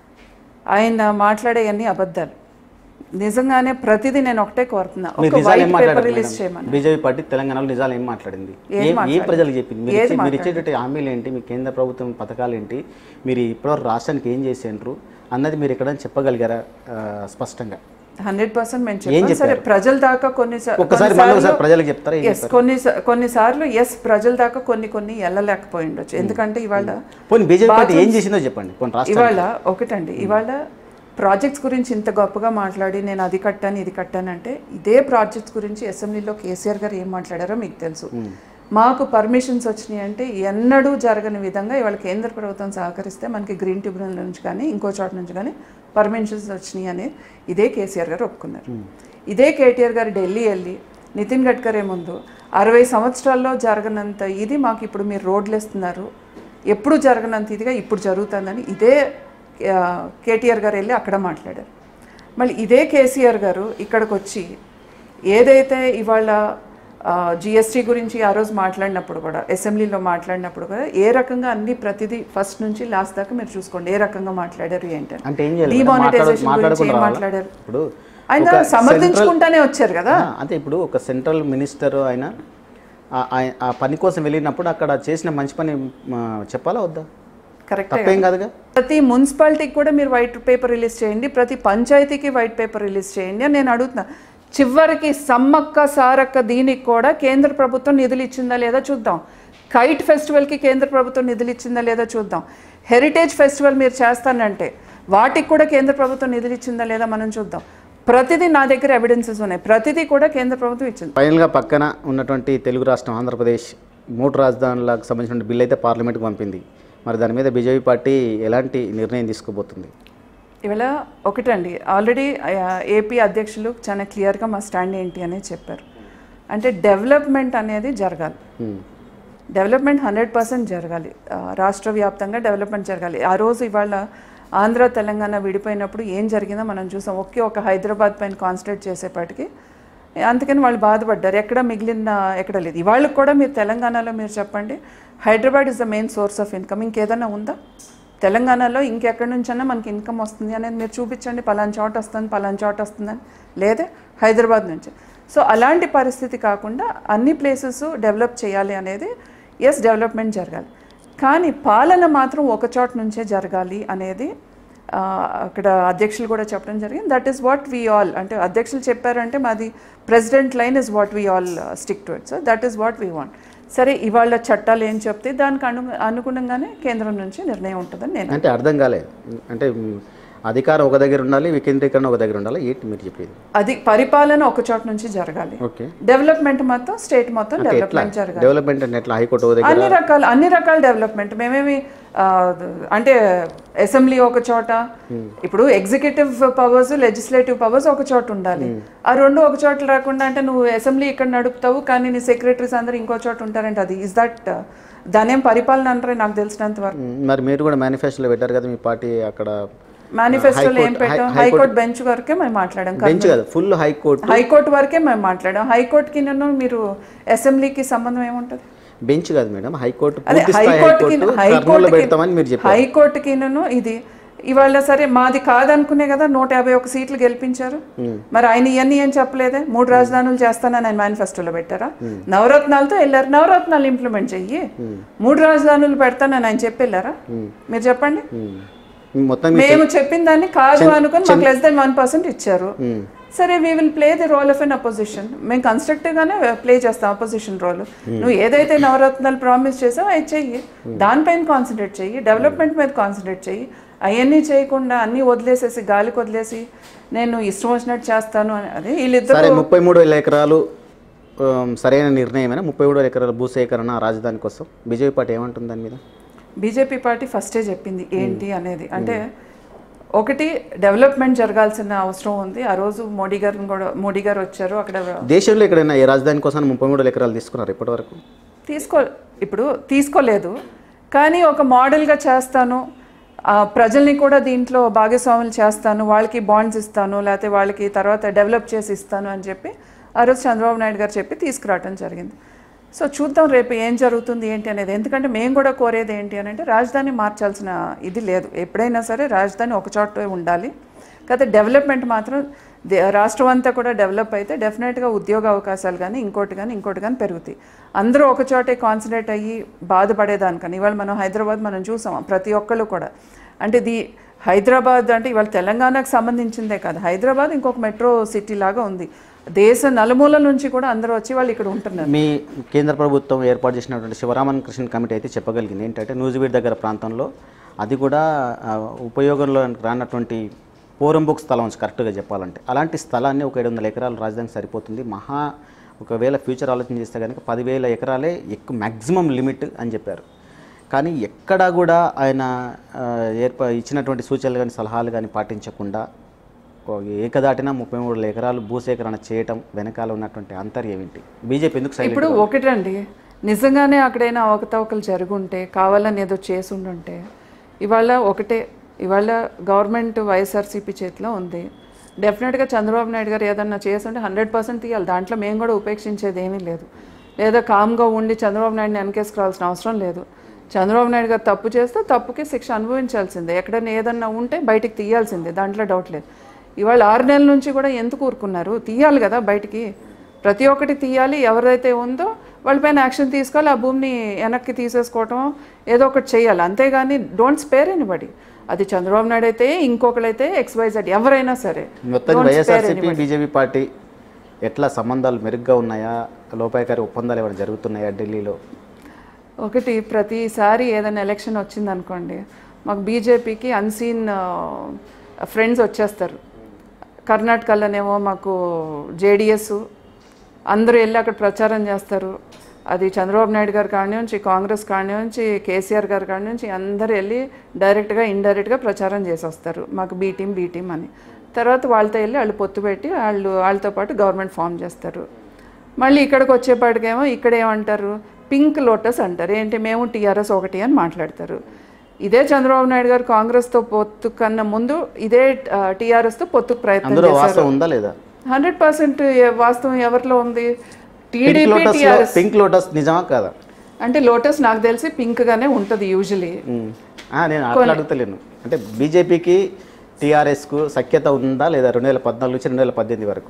Speaker 2: ఆయన మాట్లాడేవన్నీ అబద్ధాలు నిజంగానే ప్రతిదీ నేను ఒకటే కోరుతున్నా
Speaker 1: మీరు
Speaker 2: ఒక
Speaker 1: నిజాలు ఏం
Speaker 2: వైట్ పేపర్
Speaker 1: మాట్లాడారు
Speaker 2: రిలీజ్
Speaker 1: మేడం?
Speaker 2: చేయమని
Speaker 1: బీజేపీ పార్టీ తెలంగాణలో నిజాలు ఏం మాట్లాడింది
Speaker 2: ఏం
Speaker 1: ఏ- ఏ
Speaker 2: మాట్లాడింది?
Speaker 1: ప్రజలకు చెప్పింది మీరు
Speaker 2: ఏది
Speaker 1: ఇచ్చే- మీరు
Speaker 2: మాట్లాడింది?
Speaker 1: ఇచ్చేటట్టు హామీలు ఏంటి మీ కేంద్ర ప్రభుత్వం పథకాలు ఏంటి మీరు ఇప్పటివరకు రాష్ట్రానికి ఏం చేసేండ్రు అన్నది మీరు ఎక్కడైనా చెప్పగలిగారా ఆ, స్పష్టంగా
Speaker 2: హండ్రెడ్ పర్సెంట్ మేము
Speaker 1: ఏం
Speaker 2: చెప్పాం సరే ప్రజల దాకా కొన్ని సా-
Speaker 1: ఒక్కసారి మళ్ళీ ఒకసారి
Speaker 2: కొన్నిసార్లు-
Speaker 1: ప్రజలకు చెప్తారా ఏం
Speaker 2: ఎస్ కొన్ని సా- కొన్నిసార్లు ఎస్ ప్రజల దాకా కొన్ని కొన్ని వెళ్ళలేకపోయి ఉండొచ్చు ఎందుకంటే ఇవాళ
Speaker 1: పోనీ బీజేపీ పార్టీ ఏం చేసిందో చెప్పండి పోనీ రాష్ట్రం
Speaker 2: ఇవాళ ఒకటండి ఇవాళ ప్రాజెక్ట్స్ గురించి ఇంత గొప్పగా మాట్లాడి నేను అది కట్టాను ఇది కట్టాను అంటే ఇదే ప్రాజెక్ట్స్ గురించి అసెంబ్లీలో కేసీఆర్ గారు ఏం మాట్లాడారో మీకు తెలుసు మాకు పర్మిషన్స్ వచ్చినాయి అంటే ఎన్నడూ జరగని విధంగా ఇవాళ కేంద్ర ప్రభుత్వం సహకరిస్తే మనకి గ్రీన్ ట్రిబ్యునల్ నుంచి కానీ ఇంకో చోట నుంచి కానీ పర్మిషన్స్ వచ్చినాయి అని ఇదే కేసీఆర్ గారు ఒప్పుకున్నారు ఇదే కేటీఆర్ గారు ఢిల్లీ వెళ్ళి నితిన్ గడ్కరీ ముందు అరవై సంవత్సరాల్లో జరగనంత ఇది మాకు ఇప్పుడు మీరు రోడ్లు వేస్తున్నారు ఎప్పుడు జరగనంత ఇదిగా ఇప్పుడు జరుగుతుందని ఇదే ఆ, కేటీఆర్ గారు వెళ్ళి అక్కడ మాట్లాడారు మళ్ళీ ఇదే కేసీఆర్ గారు ఇక్కడికి వచ్చి ఏదైతే ఇవాళ జిఎస్టీ గురించి ఆ రోజు మాట్లాడినప్పుడు కూడా అసెంబ్లీలో మాట్లాడినప్పుడు కూడా ఏ రకంగా అన్ని ప్రతిదీ ఫస్ట్ నుంచి లాస్ట్ దాకా మీరు చూసుకోండి ఏ రకంగా మాట్లాడారు ఏంటని
Speaker 1: అంటే ఏం చేయాలి మేడం?
Speaker 2: డిమానిటైజేషన్
Speaker 1: మాట్లాడు-
Speaker 2: గురించి ఏం
Speaker 1: మాట్లాడకుండా
Speaker 2: మాట్లాడారు
Speaker 1: ఇప్పుడు
Speaker 2: ఆయన
Speaker 1: ఒక
Speaker 2: సమర్థించుకుంటానే వచ్చారు కదా
Speaker 1: ఆ, అంటే ఇప్పుడు ఒక సెంట్రల్ మినిస్టర్ ఆయన ఆ- ఆయ- ఆ పని కోసం వెళ్ళినప్పుడు అక్కడ చేసిన మంచి పని ఆ, చెప్పాలా వద్దా
Speaker 2: కరెక్ట్
Speaker 1: తప్పేం కాదుగా
Speaker 2: ప్రతి మున్సిపాలిటీకి కూడా మీరు వైట్ పేపర్ రిలీజ్ చేయండి ప్రతి పంచాయతీకి వైట్ పేపర్ రిలీజ్ చేయండి అని నేను అడుగుతున్నా చివరికి సమ్మక్క సారక్క దీనికి కూడా కేంద్ర ప్రభుత్వం నిధులు ఇచ్చిందా లేదా చూద్దాం కైట్ ఫెస్టివల్కి కేంద్ర ప్రభుత్వం నిధులు ఇచ్చిందా లేదా చూద్దాం హెరిటేజ్ ఫెస్టివల్ మీరు చేస్తానంటే వాటికి కూడా కేంద్ర ప్రభుత్వం నిధులు ఇచ్చిందా లేదా మనం చూద్దాం ప్రతిదీ నా దగ్గర ఎవిడెన్సెస్ ఉన్నాయి ప్రతిదీ కూడా కేంద్ర ప్రభుత్వం ఇచ్చింది
Speaker 1: ఫైనల్గా పక్కన ఉన్నటువంటి తెలుగు రాష్ట్రం ఆంధ్రప్రదేశ్ మూడు రాజధానులకు సంబంధించిన బిల్ అయితే పార్లమెంట్కి పంపింది మరి దాని మీద బీజేపీ పార్టీ ఎలాంటి నిర్ణయం తీసుకోబోతుంది
Speaker 2: ఇవాళ ఒకటండి ఆల్రెడీ ఏపీ అధ్యక్షులు చాలా క్లియర్గా మా స్టాండ్ ఏంటి అనేది చెప్పారు అంటే డెవలప్మెంట్ అనేది జరగాలి
Speaker 1: ఉమ్.
Speaker 2: డెవలప్మెంట్ హండ్రెడ్ పర్సెంట్ జరగాలి ఆ, రాష్ట్ర వ్యాప్తంగా డెవలప్మెంట్ జరగాలి ఆ రోజు ఇవాళ ఆంధ్ర తెలంగాణ విడిపోయినప్పుడు ఏం జరిగిందో మనం చూసాం ఒకే ఒక హైదరాబాద్ పైన కాన్సన్ట్రేట్ చేసేపాటికి అందుకని వాళ్ళు బాధపడ్డారు ఎక్కడ మిగిలిన ఎక్కడ లేదు ఇవాళ కూడా మీరు తెలంగాణలో మీరు చెప్పండి Hyderabad is the main source of income ఇంకేదైనా ఉందా తెలంగాణలో ఇంకెక్కడి నుంచైనా మనకి ఇన్కమ్ వస్తుంది అనేది మీరు చూపించండి పలానా చోట వస్తుంది పలానా చోట వస్తుందని లేదే హైదరాబాద్ నుంచి సో అలాంటి పరిస్థితి కాకుండా అన్ని ప్లేసెస్ డెవలప్ చేయాలి అనేది ఎస్ డెవలప్మెంట్ జరగాలి కానీ పాలన మాత్రం ఒక చోట నుంచే జరగాలి అనేది ఆ, అక్కడ అధ్యక్షులు కూడా చెప్పడం జరిగింది that is what we all అంటే అధ్యక్షులు చెప్పారంటే మాది president line is what we all stick to it so that is what we want సరే ఇవాళ చట్టాలు ఏం చెప్తే దానికి అను అనుగుణంగానే కేంద్రం నుంచి నిర్ణయం ఉంటుందని నేను
Speaker 1: అంటే అర్థం కాలేదు అంటే ఉమ్, అధికారం ఒక దగ్గర ఉండాలి వికేంద్రీకరణ ఒక దగ్గర ఉండాలి ఏంటి మీరు చెప్పేది
Speaker 2: అది పరిపాలన ఒక చోట నుంచి జరగాలి
Speaker 1: ఓకే
Speaker 2: డెవలప్మెంట్ మొత్తం స్టేట్ మొత్తం
Speaker 1: ఎట్లా
Speaker 2: డెవలప్మెంట్ జరగాలి
Speaker 1: డెవలప్మెంట్ అంటే ఎట్లా హైకోర్టు ఒక దగ్గర
Speaker 2: అన్ని రకాల అన్ని రకాల డెవలప్మెంట్ మేమేమి ఆ, అంటే అసెంబ్లీ ఒక చోట ఇప్పుడు ఎగ్జిక్యూటివ్ పవర్స్ లెజిస్లేటివ్ పవర్స్ ఒక చోట ఉండాలి ఆ రెండు ఒక చోట రాకుండా అంటే నువ్వు అసెంబ్లీ ఇక్కడ నడుపుతావు కానీ నీ సెక్రటరీస్ అందరూ ఇంకో చోట ఉంటారంటే అది ఇస్ దట్ దానేం పరిపాలన అంటారే నాకు తెలిసినంత వరకు
Speaker 1: ఉమ్, మరి మీరు కూడా మేనిఫెస్టోలో పెట్టారు కదా మీ పార్టీ అక్కడ
Speaker 2: మేనిఫెస్టోలో ఏం
Speaker 1: హైకోర్టు-
Speaker 2: పెట్టాం
Speaker 1: హై-
Speaker 2: హైకోర్టు బెంచ్ వరకే మేము మాట్లాడాం
Speaker 1: బెంచ్ కదా ఫుల్ హైకోర్టు
Speaker 2: హైకోర్టు వరకే మేము మాట్లాడాం హైకోర్టుకి నన్ను మీరు అసెంబ్లీకి సంబంధం ఏముంటుంది
Speaker 1: బెంచ్ కాదు మేడం హైకోర్టు
Speaker 2: అదే
Speaker 1: పూర్తి స్థాయి
Speaker 2: హైకోర్టుకి
Speaker 1: హైకోర్టు కర్నూలులో పెడతామని మీరు చెప్పారు
Speaker 2: హైకోర్టుకిను ఇది ఇవాళ సరే మాది కాదనుకునే కదా నూట యాభై ఒక సీట్లు గెలిపించారు మరి ఆయన ఇవన్నీ ఏం చెప్పలేదే మూడు రాజధానులు చేస్తానని ఆయన మేనిఫెస్టోలో పెట్టారా నవరత్నాలతో వెళ్ళారు నవరత్నాలు ఇంప్లిమెంట్ చెయ్యి మూడు రాజధానులు పెడతానని ఆయన చెప్పి వెళ్ళారా మీరు చెప్పండి
Speaker 1: ఉమ్. మొత్తం మీ-
Speaker 2: మేము చెప్పిన దాన్ని కాదు అనుకుని మాకు లెస్ దెన్ వన్ పర్సెంట్ ఇచ్చారు సరే we will play the role of an opposition మేము కన్స్ట్రక్టివ్ గానే ప్లే చేస్తాం అపోజిషన్ రోల్ నువ్వు ఏదైతే నవరత్నాలు ప్రామిస్ చేసావో అది చెయ్యి దానిపైన కాన్సన్ట్రేట్ చెయ్యి డెవలప్మెంట్ మీద కాన్సన్ట్రేట్ చెయ్యి అవన్నీ చేయకుండా అన్నీ వదిలేసేసి గాలికి వదిలేసి నేను ఇష్టం వచ్చినట్టు చేస్తాను అని అదే వీళ్ళిద్దరు
Speaker 1: సరే ముప్పై మూడు వేల ఎకరాలు ఉమ్, సరైన నిర్ణయమేనా ముప్పై మూడు వేల ఎకరాల భూసేకరణ రాజధాని కోసం బీజేపీ పార్టీ ఏమంటుంది దాని మీద
Speaker 2: బీజేపీ పార్టీ ఫస్టే చెప్పింది ఏంటి అనేది అంటే ఒకటి డెవలప్మెంట్ జరగాల్సిన అవసరం ఉంది ఆ రోజు మోడీ గారిని కూడా మోడీ గారు వచ్చారు అక్కడ
Speaker 1: దేశంలో ఎక్కడైనా ఏ రాజధాని కోసం ముప్పై మూడు వేల ఎకరాలు తీసుకున్నారు ఇప్పటివరకు
Speaker 2: తీసుకో ఇప్పుడు తీసుకోలేదు కానీ ఒక మోడల్గా చేస్తాను ఆ, ప్రజల్ని కూడా దీంట్లో భాగస్వాములు చేస్తాను వాళ్ళకి బాండ్స్ ఇస్తాను లేకపోతే వాళ్ళకి తర్వాత డెవలప్ చేసి ఇస్తాను అని చెప్పి ఆ రోజు చంద్రబాబు నాయుడు గారు చెప్పి తీసుకురావడం జరిగింది సో చూద్దాం రేపు ఏం జరుగుతుంది ఏంటి అనేది ఎందుకంటే మేము కూడా కోరేది ఏంటి అని అంటే రాజధాని మార్చాల్సిన ఇది లేదు ఎప్పుడైనా సరే రాజధాని ఒక చోట ఉండాలి కాకపోతే డెవలప్మెంట్ మాత్రం దే- రాష్ట్రం అంతా కూడా డెవలప్ అయితే డెఫినెట్గా ఉద్యోగ అవకాశాలు కానీ ఇంకోటి కానీ ఇంకోటి కానీ పెరుగుతాయి అందరూ ఒక చోటే కాన్సన్ట్రేట్ అయ్యి బాధపడేదానికని ఇవాళ మనం హైదరాబాద్ మనం చూసాం ప్రతి ఒక్కళ్ళు కూడా అంటే ది హైదరాబాద్ అంటే ఇవాళ తెలంగాణకు సంబంధించిందే కాదు హైదరాబాద్ ఇంకొక మెట్రో సిటీ లాగా ఉంది దేశ నలుమూల నుంచి కూడా అందరూ వచ్చి వాళ్ళు ఇక్కడ ఉంటున్నారు
Speaker 1: మీ కేంద్ర ప్రభుత్వం ఏర్పాటు చేసినటువంటి శివరామన్ కృష్ణ కమిటీ అయితే చెప్పగలిగింది ఏంటంటే నూజివీడ్ దగ్గర ప్రాంతంలో అది కూడా ఆ, ఉపయోగంలో రానటువంటి పోరంబుక్ స్థలం ఉంది కరెక్ట్గా చెప్పాలంటే అలాంటి స్థలాన్ని ఒక ఏడు వందల ఎకరాలు రాజధానికి సరిపోతుంది మహా ఒకవేళ ఫ్యూచర్ ఆలోచన చేస్తే కనుక పదివేల ఎకరాలే ఎక్కువ మ్యాక్సిమం లిమిట్ అని చెప్పారు కానీ ఎక్కడా కూడా ఆయన ఆ, ఏర్ప ఇచ్చినటువంటి సూచనలు కానీ సలహాలు కానీ పాటించకుండా ఒక ఏకదాటిన ముప్పై మూడు ఎకరాలు భూసేకరణ చేయటం వెనకాల ఉన్నటువంటి అంతర్యం ఏంటి బీజేపీ ఎందుకు సైలెంట్
Speaker 2: ఇప్పుడు ఒకటండి నిజంగానే అక్కడైనా అవకతవకలు జరుగుంటే కావాలని ఏదో చేసి ఉండుంటే ఇవాళ ఒకటే ఇవాళ గవర్నమెంట్ వైఎస్ఆర్సీపీ చేతిలో ఉంది డెఫినెట్గా చంద్రబాబు నాయుడు గారు ఏదన్నా చేస్తుంటే హండ్రెడ్ పర్సెంట్ తీయాలి దాంట్లో మేము కూడా ఉపేక్షించేది ఏమీ లేదు లేదా కామ్గా ఉండి చంద్రబాబు నాయుడిని వెనకేసుకురావాల్సిన అవసరం లేదు చంద్రబాబు నాయుడు గారు తప్పు చేస్తే తప్పుకి శిక్ష అనుభవించాల్సిందే ఎక్కడైనా ఏదన్నా ఉంటే బయటికి తీయాల్సిందే దాంట్లో డౌట్ లేదు ఇవాళ ఆరు నెలల నుంచి కూడా ఎందుకు ఊరుకున్నారు తీయాలి కదా బయటికి ప్రతి ఒక్కటి తీయాలి ఎవరైతే ఉందో వాళ్ళపైన యాక్షన్ తీసుకోవాలి ఆ భూమిని వెనక్కి తీసేసుకోవటం ఏదో ఒకటి చేయాలి అంతేగాని డోంట్ స్పేర్ ఎనిబడి అది చంద్రబాబు నాయుడు అయితే ఇంకొకరైతే ఎక్స్వైజెడ్ ఎవరైనా సరే
Speaker 1: మొత్తం వైఎస్ఆర్సీపీ బీజేపీ పార్టీ ఎట్లా సంబంధాలు మెరుగ్గా ఉన్నాయా లోపాయకారి ఒప్పందాలు ఏమైనా జరుగుతున్నాయా ఢిల్లీలో
Speaker 2: ఒకటి ప్రతిసారి ఏదైనా ఎలక్షన్ వచ్చిందనుకోండి మాకు బీజేపీకి అన్సీన్ ఫ్రెండ్స్ వచ్చేస్తారు కర్ణాటకలోనేమో మాకు జేడిఎస్ అందరూ వెళ్ళి అక్కడ ప్రచారం చేస్తారు అది చంద్రబాబు నాయుడు గారి కాడి నుంచి కాంగ్రెస్ కాడి నుంచి కేసీఆర్ గారి కాడి నుంచి అందరూ వెళ్ళి డైరెక్ట్గా ఇండైరెక్ట్గా ప్రచారం చేసి వస్తారు మాకు బీ టీం బీ టీం అని తర్వాత వాళ్ళతో వెళ్ళి వాళ్ళు పొత్తు పెట్టి వాళ్ళు వాళ్ళతో పాటు గవర్నమెంట్ ఫామ్ చేస్తారు మళ్ళీ ఇక్కడికి వచ్చేపాటికేమో ఇక్కడ ఏమంటారు పింక్ లోటస్ అంటారు ఏంటి మేము టీఆర్ఎస్ ఒకటి అని మాట్లాడతారు ఇదే చంద్రబాబు నాయుడు గారు కాంగ్రెస్తో పొత్తు కన్నా ముందు ఇదే టీఆర్ఎస్తో పొత్తుకు ప్రయత్నం
Speaker 1: అందులో వాస్తవం ఉందా లేదా
Speaker 2: హండ్రెడ్ పర్సెంట్ వాస్తవం ఎవరిలో ఉంది
Speaker 1: pink
Speaker 2: TDP
Speaker 1: lotus
Speaker 2: TRS
Speaker 1: pink lotus నిజమా కాదా
Speaker 2: అంటే లోటస్ నాకు తెలిసి పింక్ గానే ఉంటుంది యూజువలీ
Speaker 1: ఉమ్. ఆ, నేను అట్లా అడుగుతలేను అంటే బీజేపీకి టీఆర్ఎస్కు సఖ్యత ఉందా లేదా రెండు వేల పద్నాలుగు నుంచి రెండు వేల పద్దెనిమిది వరకు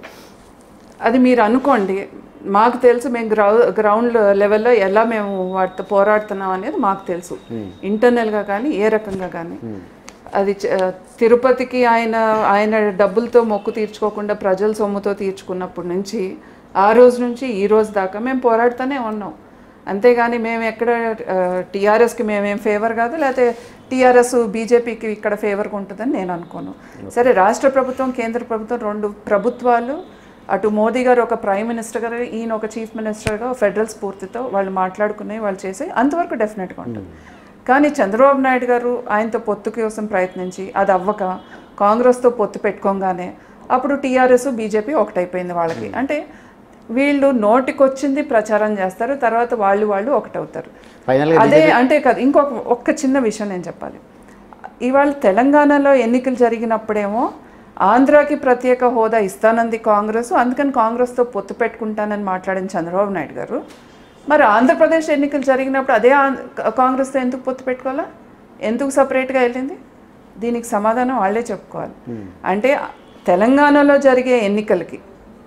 Speaker 2: అది మీరు అనుకోండి మాకు తెలుసు మేము గ్రౌ గ్రౌండ్ లెవెల్లో ఎలా మేము వాటితో పోరాడుతున్నాం అనేది మాకు తెలుసు ఇంటర్నల్గా కానీ ఏ రకంగా కానీ అది చ- తిరుపతికి ఆయన ఆయన డబ్బులతో మొక్కు తీర్చుకోకుండా ప్రజల సొమ్ముతో తీర్చుకున్నప్పటి నుంచి ఆ రోజు నుంచి ఈ రోజు దాకా మేము పోరాడుతూనే ఉన్నాం అంతేగాని మేము ఎక్కడ టీఆర్ఎస్కి మేమేం ఫేవర్ కాదు లేకపోతే టీఆర్ఎస్ బీజేపీకి ఇక్కడ ఫేవర్గా ఉంటుందని నేను అనుకోను సరే రాష్ట్ర ప్రభుత్వం కేంద్ర ప్రభుత్వం రెండు ప్రభుత్వాలు అటు మోదీ గారు ఒక ప్రైమ్ మినిస్టర్ గారు ఈయన ఒక చీఫ్ మినిస్టర్గా ఫెడరల్ స్ఫూర్తితో వాళ్ళు మాట్లాడుకునే వాళ్ళు చేసే అంతవరకు డెఫినెట్గా ఉంటుంది కానీ చంద్రబాబు నాయుడు గారు ఆయనతో పొత్తు కోసం ప్రయత్నించి అది అవ్వక కాంగ్రెస్తో పొత్తు పెట్టుకోగానే అప్పుడు టీఆర్ఎస్ బీజేపీ ఒకటైపోయింది వాళ్ళకి అంటే వీళ్ళు నోటికొచ్చింది ప్రచారం చేస్తారు తర్వాత వాళ్ళు వాళ్ళు ఒకటవుతారు
Speaker 1: ఫైనల్గా
Speaker 2: అదే అంటే కాదు ఇంకొక ఒక్క చిన్న విషయం నేను చెప్పాలి ఇవాళ తెలంగాణలో ఎన్నికలు జరిగినప్పుడేమో ఆంధ్రాకి ప్రత్యేక హోదా ఇస్తానంది కాంగ్రెస్ అందుకని కాంగ్రెస్తో పొత్తు పెట్టుకుంటానని మాట్లాడిన చంద్రబాబు నాయుడు గారు మరి ఆంధ్రప్రదేశ్ ఎన్నికలు జరిగినప్పుడు అదే ఆంధ్ర- కాంగ్రెస్తో ఎందుకు పొత్తు పెట్టుకోవాలా ఎందుకు సపరేట్గా వెళ్ళింది దీనికి సమాధానం వాళ్ళే చెప్పుకోవాలి అంటే తెలంగాణలో జరిగే ఎన్నికలకి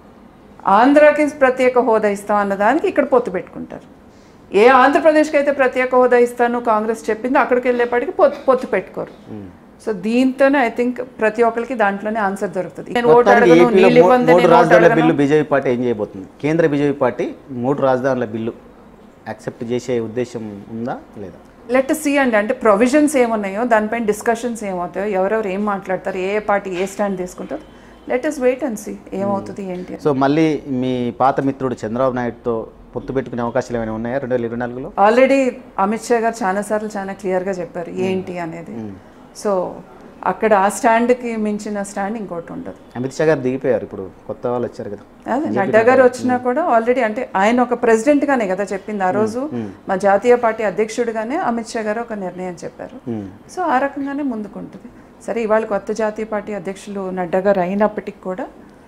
Speaker 2: ఆంధ్రాకి ప్రత్యేక హోదా ఇస్తాం అన్న దానికి ఇక్కడ పొత్తు పెట్టుకుంటారు ఏ ఆంధ్రప్రదేశ్కి అయితే ప్రత్యేక హోదా ఇస్తాను కాంగ్రెస్ చెప్పిందో అక్కడికి వెళ్ళేపాటికి పొత్తు పొత్తు పెట్టుకోరు సో దీంతోనే ఐ థింక్ ప్రతి ఒక్కరికి దాంట్లోనే ఆన్సర్ దొరుకుతుంది నేను ఓటు
Speaker 1: మొత్తానికి
Speaker 2: అడగను
Speaker 1: ఏపీలో
Speaker 2: నీళ్ళు
Speaker 1: మూ-
Speaker 2: ఇవ్వండి
Speaker 1: మూడు
Speaker 2: నేను ఓటు
Speaker 1: రాజధానుల
Speaker 2: అడగను
Speaker 1: బిల్లు బీజేపీ పార్టీ ఏం చేయబోతుంది కేంద్ర బీజేపీ పార్టీ మూడు రాజధానుల బిల్లు యాక్సెప్ట్ చేసే ఉద్దేశం ఉందా లేదా
Speaker 2: లెట్ సి అండి అంటే ప్రొవిజన్స్ ఏమున్నాయో దానిపైన డిస్కషన్స్ ఏమవుతాయో ఎవరెవరు ఏం మాట్లాడతారు ఏ పార్టీ ఏ స్టాండ్ తీసుకుంటారు let us wait and see ఏమవుతుంది ఏంటి అని.
Speaker 1: సో మళ్ళీ మీ పాత మిత్రుడు చంద్రబాబు నాయుడుతో పొత్తు పెట్టుకునే అవకాశాలు ఏమైనా ఉన్నాయా రెండు వేల ఇరవై నాలుగులో
Speaker 2: ఆల్రెడీ అమిత్ షా గారు చాలాసార్లు చాలా క్లియర్గా చెప్పారు ఏంటి అనేది సో అక్కడ ఆ స్టాండ్కి మించిన స్టాండ్ ఇంకోటి ఉండదు
Speaker 1: అమిత్ షా గారు దిగిపోయారు ఇప్పుడు కొత్త వాళ్ళు వచ్చారు కదా
Speaker 2: అదే నడ్డా గారు వచ్చినా కూడా ఆల్రెడీ అంటే ఆయన ఒక ప్రెసిడెంట్ గానే కదా చెప్పింది ఆ రోజు మా జాతీయ పార్టీ అధ్యక్షుడిగానే అమిత్ షా గారు ఒక నిర్ణయం చెప్పారు
Speaker 1: మ్మ్.
Speaker 2: సో ఆ రకంగానే ముందుకుంటుంది సరే ఇవాళ కొత్త జాతీయ పార్టీ అధ్యక్షులు నడ్డా గారు అయినప్పటికీ కూడా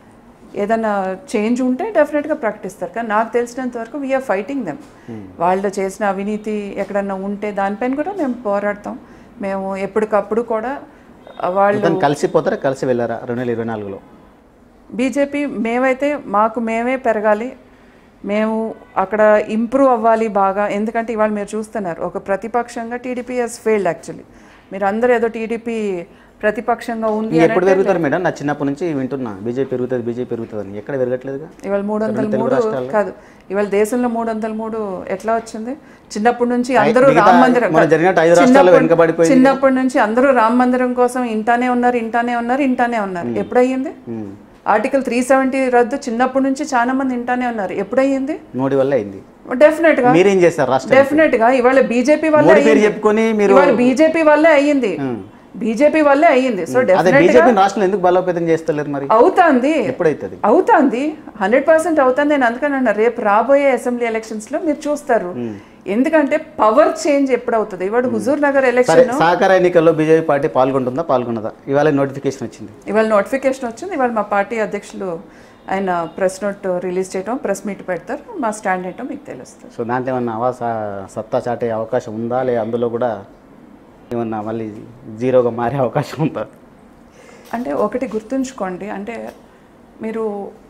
Speaker 2: ఏదైనా చేంజ్ ఉంటే డెఫినెట్గా ప్రకటిస్తారు కానీ నాకు తెలిసినంత వరకు వీఆర్ ఫైటింగ్ దెమ్ వాళ్ళు చేసిన అవినీతి ఎక్కడన్నా ఉంటే దానిపైన కూడా మేము పోరాడతాం మేము ఎప్పటికప్పుడు కూడా వాళ్ళు
Speaker 1: మొత్తం కలిసిపోతారా కలిసి వెళ్ళారా రెండు వేల ఇరవై నాలుగులో
Speaker 2: బీజేపీ మేమైతే మాకు మేమే పెరగాలి మేము అక్కడ ఇంప్రూవ్ అవ్వాలి బాగా ఎందుకంటే ఇవాళ మీరు చూస్తున్నారు ఒక ప్రతిపక్షంగా టీడీపీ హెస్ ఫెయిల్డ్ యాక్చువల్లీ మీరు అందరూ ఏదో టీడీపీ ప్రతిపక్షంగా ఉంది
Speaker 1: ఇది
Speaker 2: అని
Speaker 1: ఎప్పుడు
Speaker 2: అంటే
Speaker 1: పెరుగుతారు మేడం నా చిన్నప్పటి నుంచి వింటున్నా బీజేపీ పెరుగుతుంది బీజేపీ పెరుగుతుంది అని ఎక్కడ పెరగట్లేదుగా
Speaker 2: ఇవాళ మూడు వందల
Speaker 1: తెలుగు
Speaker 2: మూడు
Speaker 1: రాష్ట్రాల్లో?
Speaker 2: కాదు ఇవాళ దేశంలో మూడు వందల మూడు ఎట్లా వచ్చింది చిన్నప్పటి నుంచి అందరూ
Speaker 1: మిగతా
Speaker 2: రామ మందిరం
Speaker 1: మన జరిగినట్టు ఐదు రాష్ట్రాల్లో
Speaker 2: చిన్నప్పటి-
Speaker 1: వెనుకబడిపోయింది
Speaker 2: చిన్నప్పటి నుంచి అందరూ రామ మందిరం కోసం ఇంటానే ఉన్నారు ఇంటానే ఉన్నారు ఇంటానే ఉన్నారు ఎప్పుడయ్యింది
Speaker 1: ఉమ్.
Speaker 2: ఆర్టికల్ త్రీ సెవెంటీ రద్దు చిన్నప్పటి నుంచి చాలా మంది ఇంటానే ఉన్నారు ఎప్పుడయ్యింది
Speaker 1: మోడీ వల్ల అయింది
Speaker 2: డెఫినెట్ గా
Speaker 1: మీరేం చేస్తారు రాష్ట్రం
Speaker 2: డెఫినెట్ గా ఇవాళ బీజేపీ వల్లే
Speaker 1: మోడీ పేరు
Speaker 2: అయ్యింది.
Speaker 1: చెప్పుకొని మీరు
Speaker 2: ఇవాళ బీజేపీ వల్లే అయ్యింది బీజేపీ వల్లే అయ్యింది సో
Speaker 1: అదే
Speaker 2: డెఫినెట్ గా
Speaker 1: బీజేపీ రాష్ట్రంలో ఎందుకు బలోపేతం చేస్తలేరు మరి
Speaker 2: అవుతాంది
Speaker 1: ఎప్పుడైతుంది
Speaker 2: అవుతాంది హండ్రెడ్ పర్సెంట్ అవుతుంది నేను అందుకని అన్నా రేపు రాబోయే అసెంబ్లీ ఎలక్షన్స్ లో మీరు చూస్తారు ఎందుకంటే పవర్ చేంజ్ ఎప్పుడు అవుతుంది ఇవాడు హుజూర్ నగర్
Speaker 1: సరే
Speaker 2: ఎలక్షన్
Speaker 1: సహకార ఎన్నికల్లో బీజేపీ పార్టీ పాల్గొంటుందా పాల్గొన్నదా ఇవాళ నోటిఫికేషన్ వచ్చింది
Speaker 2: ఇవాళ నోటిఫికేషన్ వచ్చింది ఇవాళ మా పార్టీ అధ్యక్షులు ఆయన ప్రెస్ నోట్ రిలీజ్ చేయటం ప్రెస్ మీట్ పెడతారు మా స్టాండ్ ఏంటో మీకు తెలుస్తుంది
Speaker 1: సో దాంట్లో ఏమన్నా అవాస సత్తా చాటే అవకాశం ఉందా లే అందులో కూడా ఏమన్నా మళ్ళీ జీరోగా మారే అవకాశం ఉందా
Speaker 2: అంటే ఒకటి గుర్తుంచుకోండి అంటే మీరు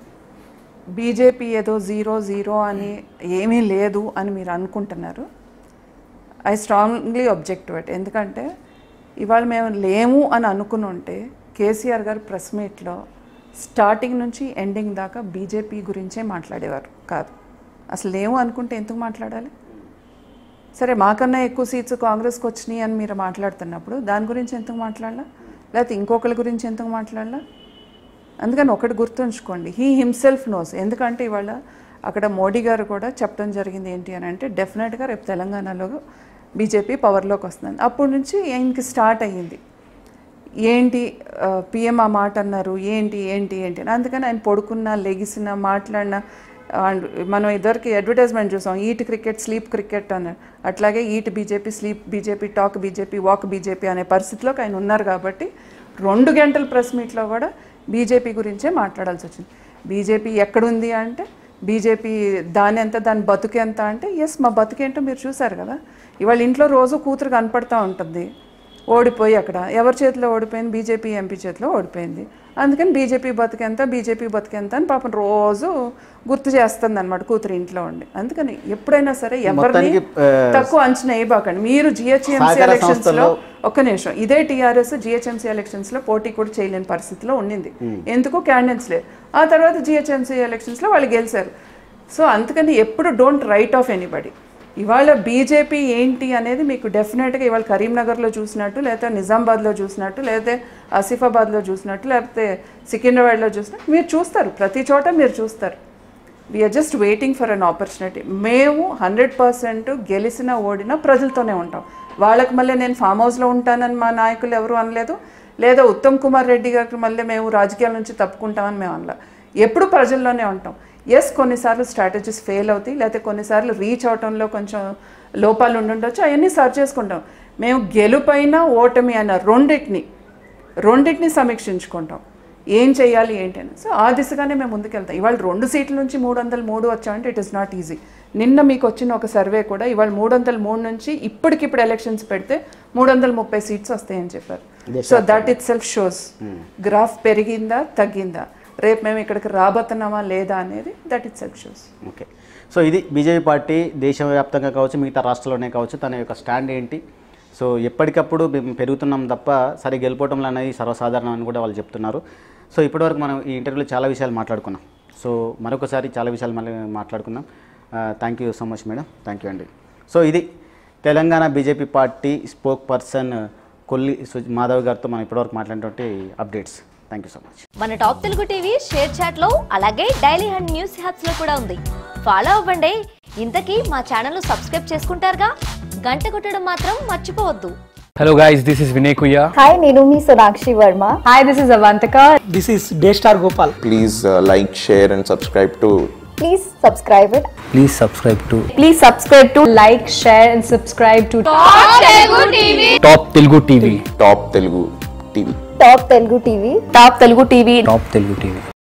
Speaker 2: బీజేపీ ఏదో జీరో జీరో అని ఏమీ లేదు అని మీరు అనుకుంటున్నారు ఐ స్ట్రాంగ్లీ అబ్జెక్ట్ ఇట్ ఎందుకంటే ఇవాళ మేము లేము అని అనుకుని ఉంటే కేసీఆర్ గారు ప్రెస్ మీట్లో స్టార్టింగ్ నుంచి ఎండింగ్ దాకా బీజేపీ గురించే మాట్లాడేవారు కాదు అసలు లేము అనుకుంటే ఎందుకు మాట్లాడాలి సరే మాకన్నా ఎక్కువ సీట్స్ కాంగ్రెస్కి వచ్చినాయి అని మీరు మాట్లాడుతున్నప్పుడు దాని గురించి ఎందుకు మాట్లాడాలా లేకపోతే ఇంకొకరి గురించి ఎందుకు మాట్లాడాలా అందుకని ఒకటి గుర్తుంచుకోండి హీ హిమ్సెల్ఫ్ నోస్ ఎందుకంటే ఇవాళ అక్కడ మోడీ గారు కూడా చెప్పడం జరిగింది ఏంటి అని అంటే డెఫినెట్గా రేపు తెలంగాణలో బీజేపీ పవర్లోకి వస్తుంది అప్పటి నుంచి ఆయనకి స్టార్ట్ అయ్యింది ఏంటి పిఎం ఆ మాట అన్నారు ఏంటి ఏంటి ఏంటి అని అందుకని ఆయన పడుకున్నా లెగిసిన మాట్లాడిన అండ్ మనం ఇద్దరికి అడ్వర్టైజ్మెంట్ చూసాం ఈట్ క్రికెట్ స్లీప్ క్రికెట్ అని అట్లాగే eat BJP sleep BJP talk BJP walk BJP అనే పరిస్థితిలోకి ఆయన ఉన్నారు కాబట్టి రెండు గంటల ప్రెస్ మీట్లో కూడా బీజేపీ గురించే మాట్లాడాల్సి వచ్చింది బీజేపీ ఎక్కడుంది అంటే బీజేపీ దాని ఎంత దాని బతుకు ఎంత అంటే ఎస్ మా బతుకేంటో మీరు చూసారు కదా ఇవాళ ఇంట్లో రోజు కూతురు కనపడతా ఉంటుంది ఓడిపోయి అక్కడ ఎవరి చేతిలో ఓడిపోయింది బీజేపీ ఎంపీ చేతిలో ఓడిపోయింది అందుకని బీజేపీ బతికెంత బీజేపీ బతికెంత అని పాపం రోజు గుర్తు చేస్తుంది అనమాట కూతురు ఇంట్లో ఉండి అందుకని ఎప్పుడైనా సరే ఎవరిని
Speaker 1: మొత్తానికి, ఆ,
Speaker 2: తక్కువ అంచనా వేయబాకండి మీరు జిహెచ్ఎంసీ
Speaker 1: సహకార
Speaker 2: ఎలక్షన్స్ లో
Speaker 1: సంస్థల్లో-
Speaker 2: ఒక్క నిమిషం ఇదే టీఆర్ఎస్ జిహెచ్ఎంసీ ఎలక్షన్స్ లో పోటీ కూడా చేయలేని పరిస్థితిలో ఉండింది ఎందుకు క్యాండిడేట్స్ లేరు ఆ తర్వాత జిహెచ్ఎంసీ ఎలక్షన్స్ లో వాళ్ళు గెలిచారు సో అందుకని ఎప్పుడు డోంట్ రైట్ ఆఫ్ ఎనీబడి ఇవాళ బీజేపీ ఏంటి అనేది మీకు డెఫినెట్గా ఇవాళ కరీంనగర్లో చూసినట్టు లేకపోతే నిజామాబాద్లో చూసినట్టు లేకపోతే ఆసిఫాబాద్లో చూసినట్టు లేకపోతే సికింద్రాబాద్లో చూసినట్టు మీరు చూస్తారు ప్రతి చోట మీరు చూస్తారు we're just waiting for an opportunity మేము హండ్రెడ్ పర్సెంట్ గెలిచిన ఓడినా ప్రజలతోనే ఉంటాం వాళ్ళకి మళ్ళీ నేను ఫామ్ హౌస్లో ఉంటానని మా నాయకులు ఎవరు అనలేదు లేదా ఉత్తమ్ కుమార్ రెడ్డి గారికి మళ్ళీ మేము రాజకీయాల నుంచి తప్పుకుంటామని మేము అనలే ఎప్పుడు ప్రజల్లోనే ఉంటాం ఎస్ కొన్నిసార్లు స్ట్రాటజీస్ ఫెయిల్ అవుతాయి లేకపోతే కొన్నిసార్లు రీచ్ అవటంలో కొంచెం లోపాలు ఉండుండొచ్చు అవన్నీ సర్చ్ చేసుకుంటాం మేము గెలుపైన ఓటమి అన్న రెండింటిని రెండింటిని సమీక్షించుకుంటాం ఏం చేయాలి ఏంటి అని సో ఆ దిశగానే మేము ముందుకెళ్తాం ఇవాళ రెండు సీట్ల నుంచి మూడు వందల మూడు వచ్చామంటే ఇట్ ఇస్ నాట్ ఈజీ నిన్న మీకు వచ్చిన ఒక సర్వే కూడా ఇవాళ మూడు వందల మూడు నుంచి ఇప్పటికిప్పుడు ఎలక్షన్స్ పెడితే మూడు వందల ముప్పై సీట్స్ వస్తాయని చెప్పారు so that itself shows graph పెరిగిందా తగ్గిందా రేపు మేము ఇక్కడికి రాబోతున్నామా లేదా అనేది that itself shows
Speaker 1: okay so ఇది బీజేపీ పార్టీ దేశవ్యాప్తంగా కావచ్చు మిగతా రాష్ట్రాల్లోనే కావచ్చు తన యొక్క స్టాండ్ ఏంటి సో ఎప్పటికప్పుడు మేము పెరుగుతున్నాం తప్ప సరి గెలుపోవటంలో అనేది సర్వసాధారణం అని కూడా వాళ్ళు చెప్తున్నారు సో ఇప్పటివరకు మనం ఈ ఇంటర్వ్యూలో చాలా విషయాలు మాట్లాడుకున్నాం సో మరొకసారి చాలా విషయాలు మళ్ళీ మాట్లాడుకుందాం thank you so much madam thank you అండి సో ఇది Telangana BJP party spokesperson Kolli సు- మాధవ్ గారితో మనం ఇప్పటివరకు మాట్లాడినటువంటి updates thank you so much
Speaker 3: మన top Telugu TV ShareChat లో అలాగే డైలీ హండ్ న్యూస్ హ్యాప్స్ లో కూడా ఉంది ఫాలో అవ్వండి ఇంతకీ మా ఛానల్ సబ్స్క్రైబ్ చేసుకుంటారుగా గంట కొట్టడం మాత్రం మర్చిపోవద్దు
Speaker 4: Hello guys, this is Vinay Kuya.
Speaker 5: Hi, Nirumi Sonakshi Verma.
Speaker 6: Hi, this is Avantika.
Speaker 7: This is Daystar Gopal.
Speaker 8: please uh, like, share, and subscribe to
Speaker 5: Please subscribe it.
Speaker 4: Please subscribe to
Speaker 6: Please subscribe to like, share, and subscribe to
Speaker 4: Top Telugu TV.
Speaker 8: Top Telugu TV.
Speaker 5: Top Telugu TV.
Speaker 6: Top Telugu TV.
Speaker 4: Top Telugu TV.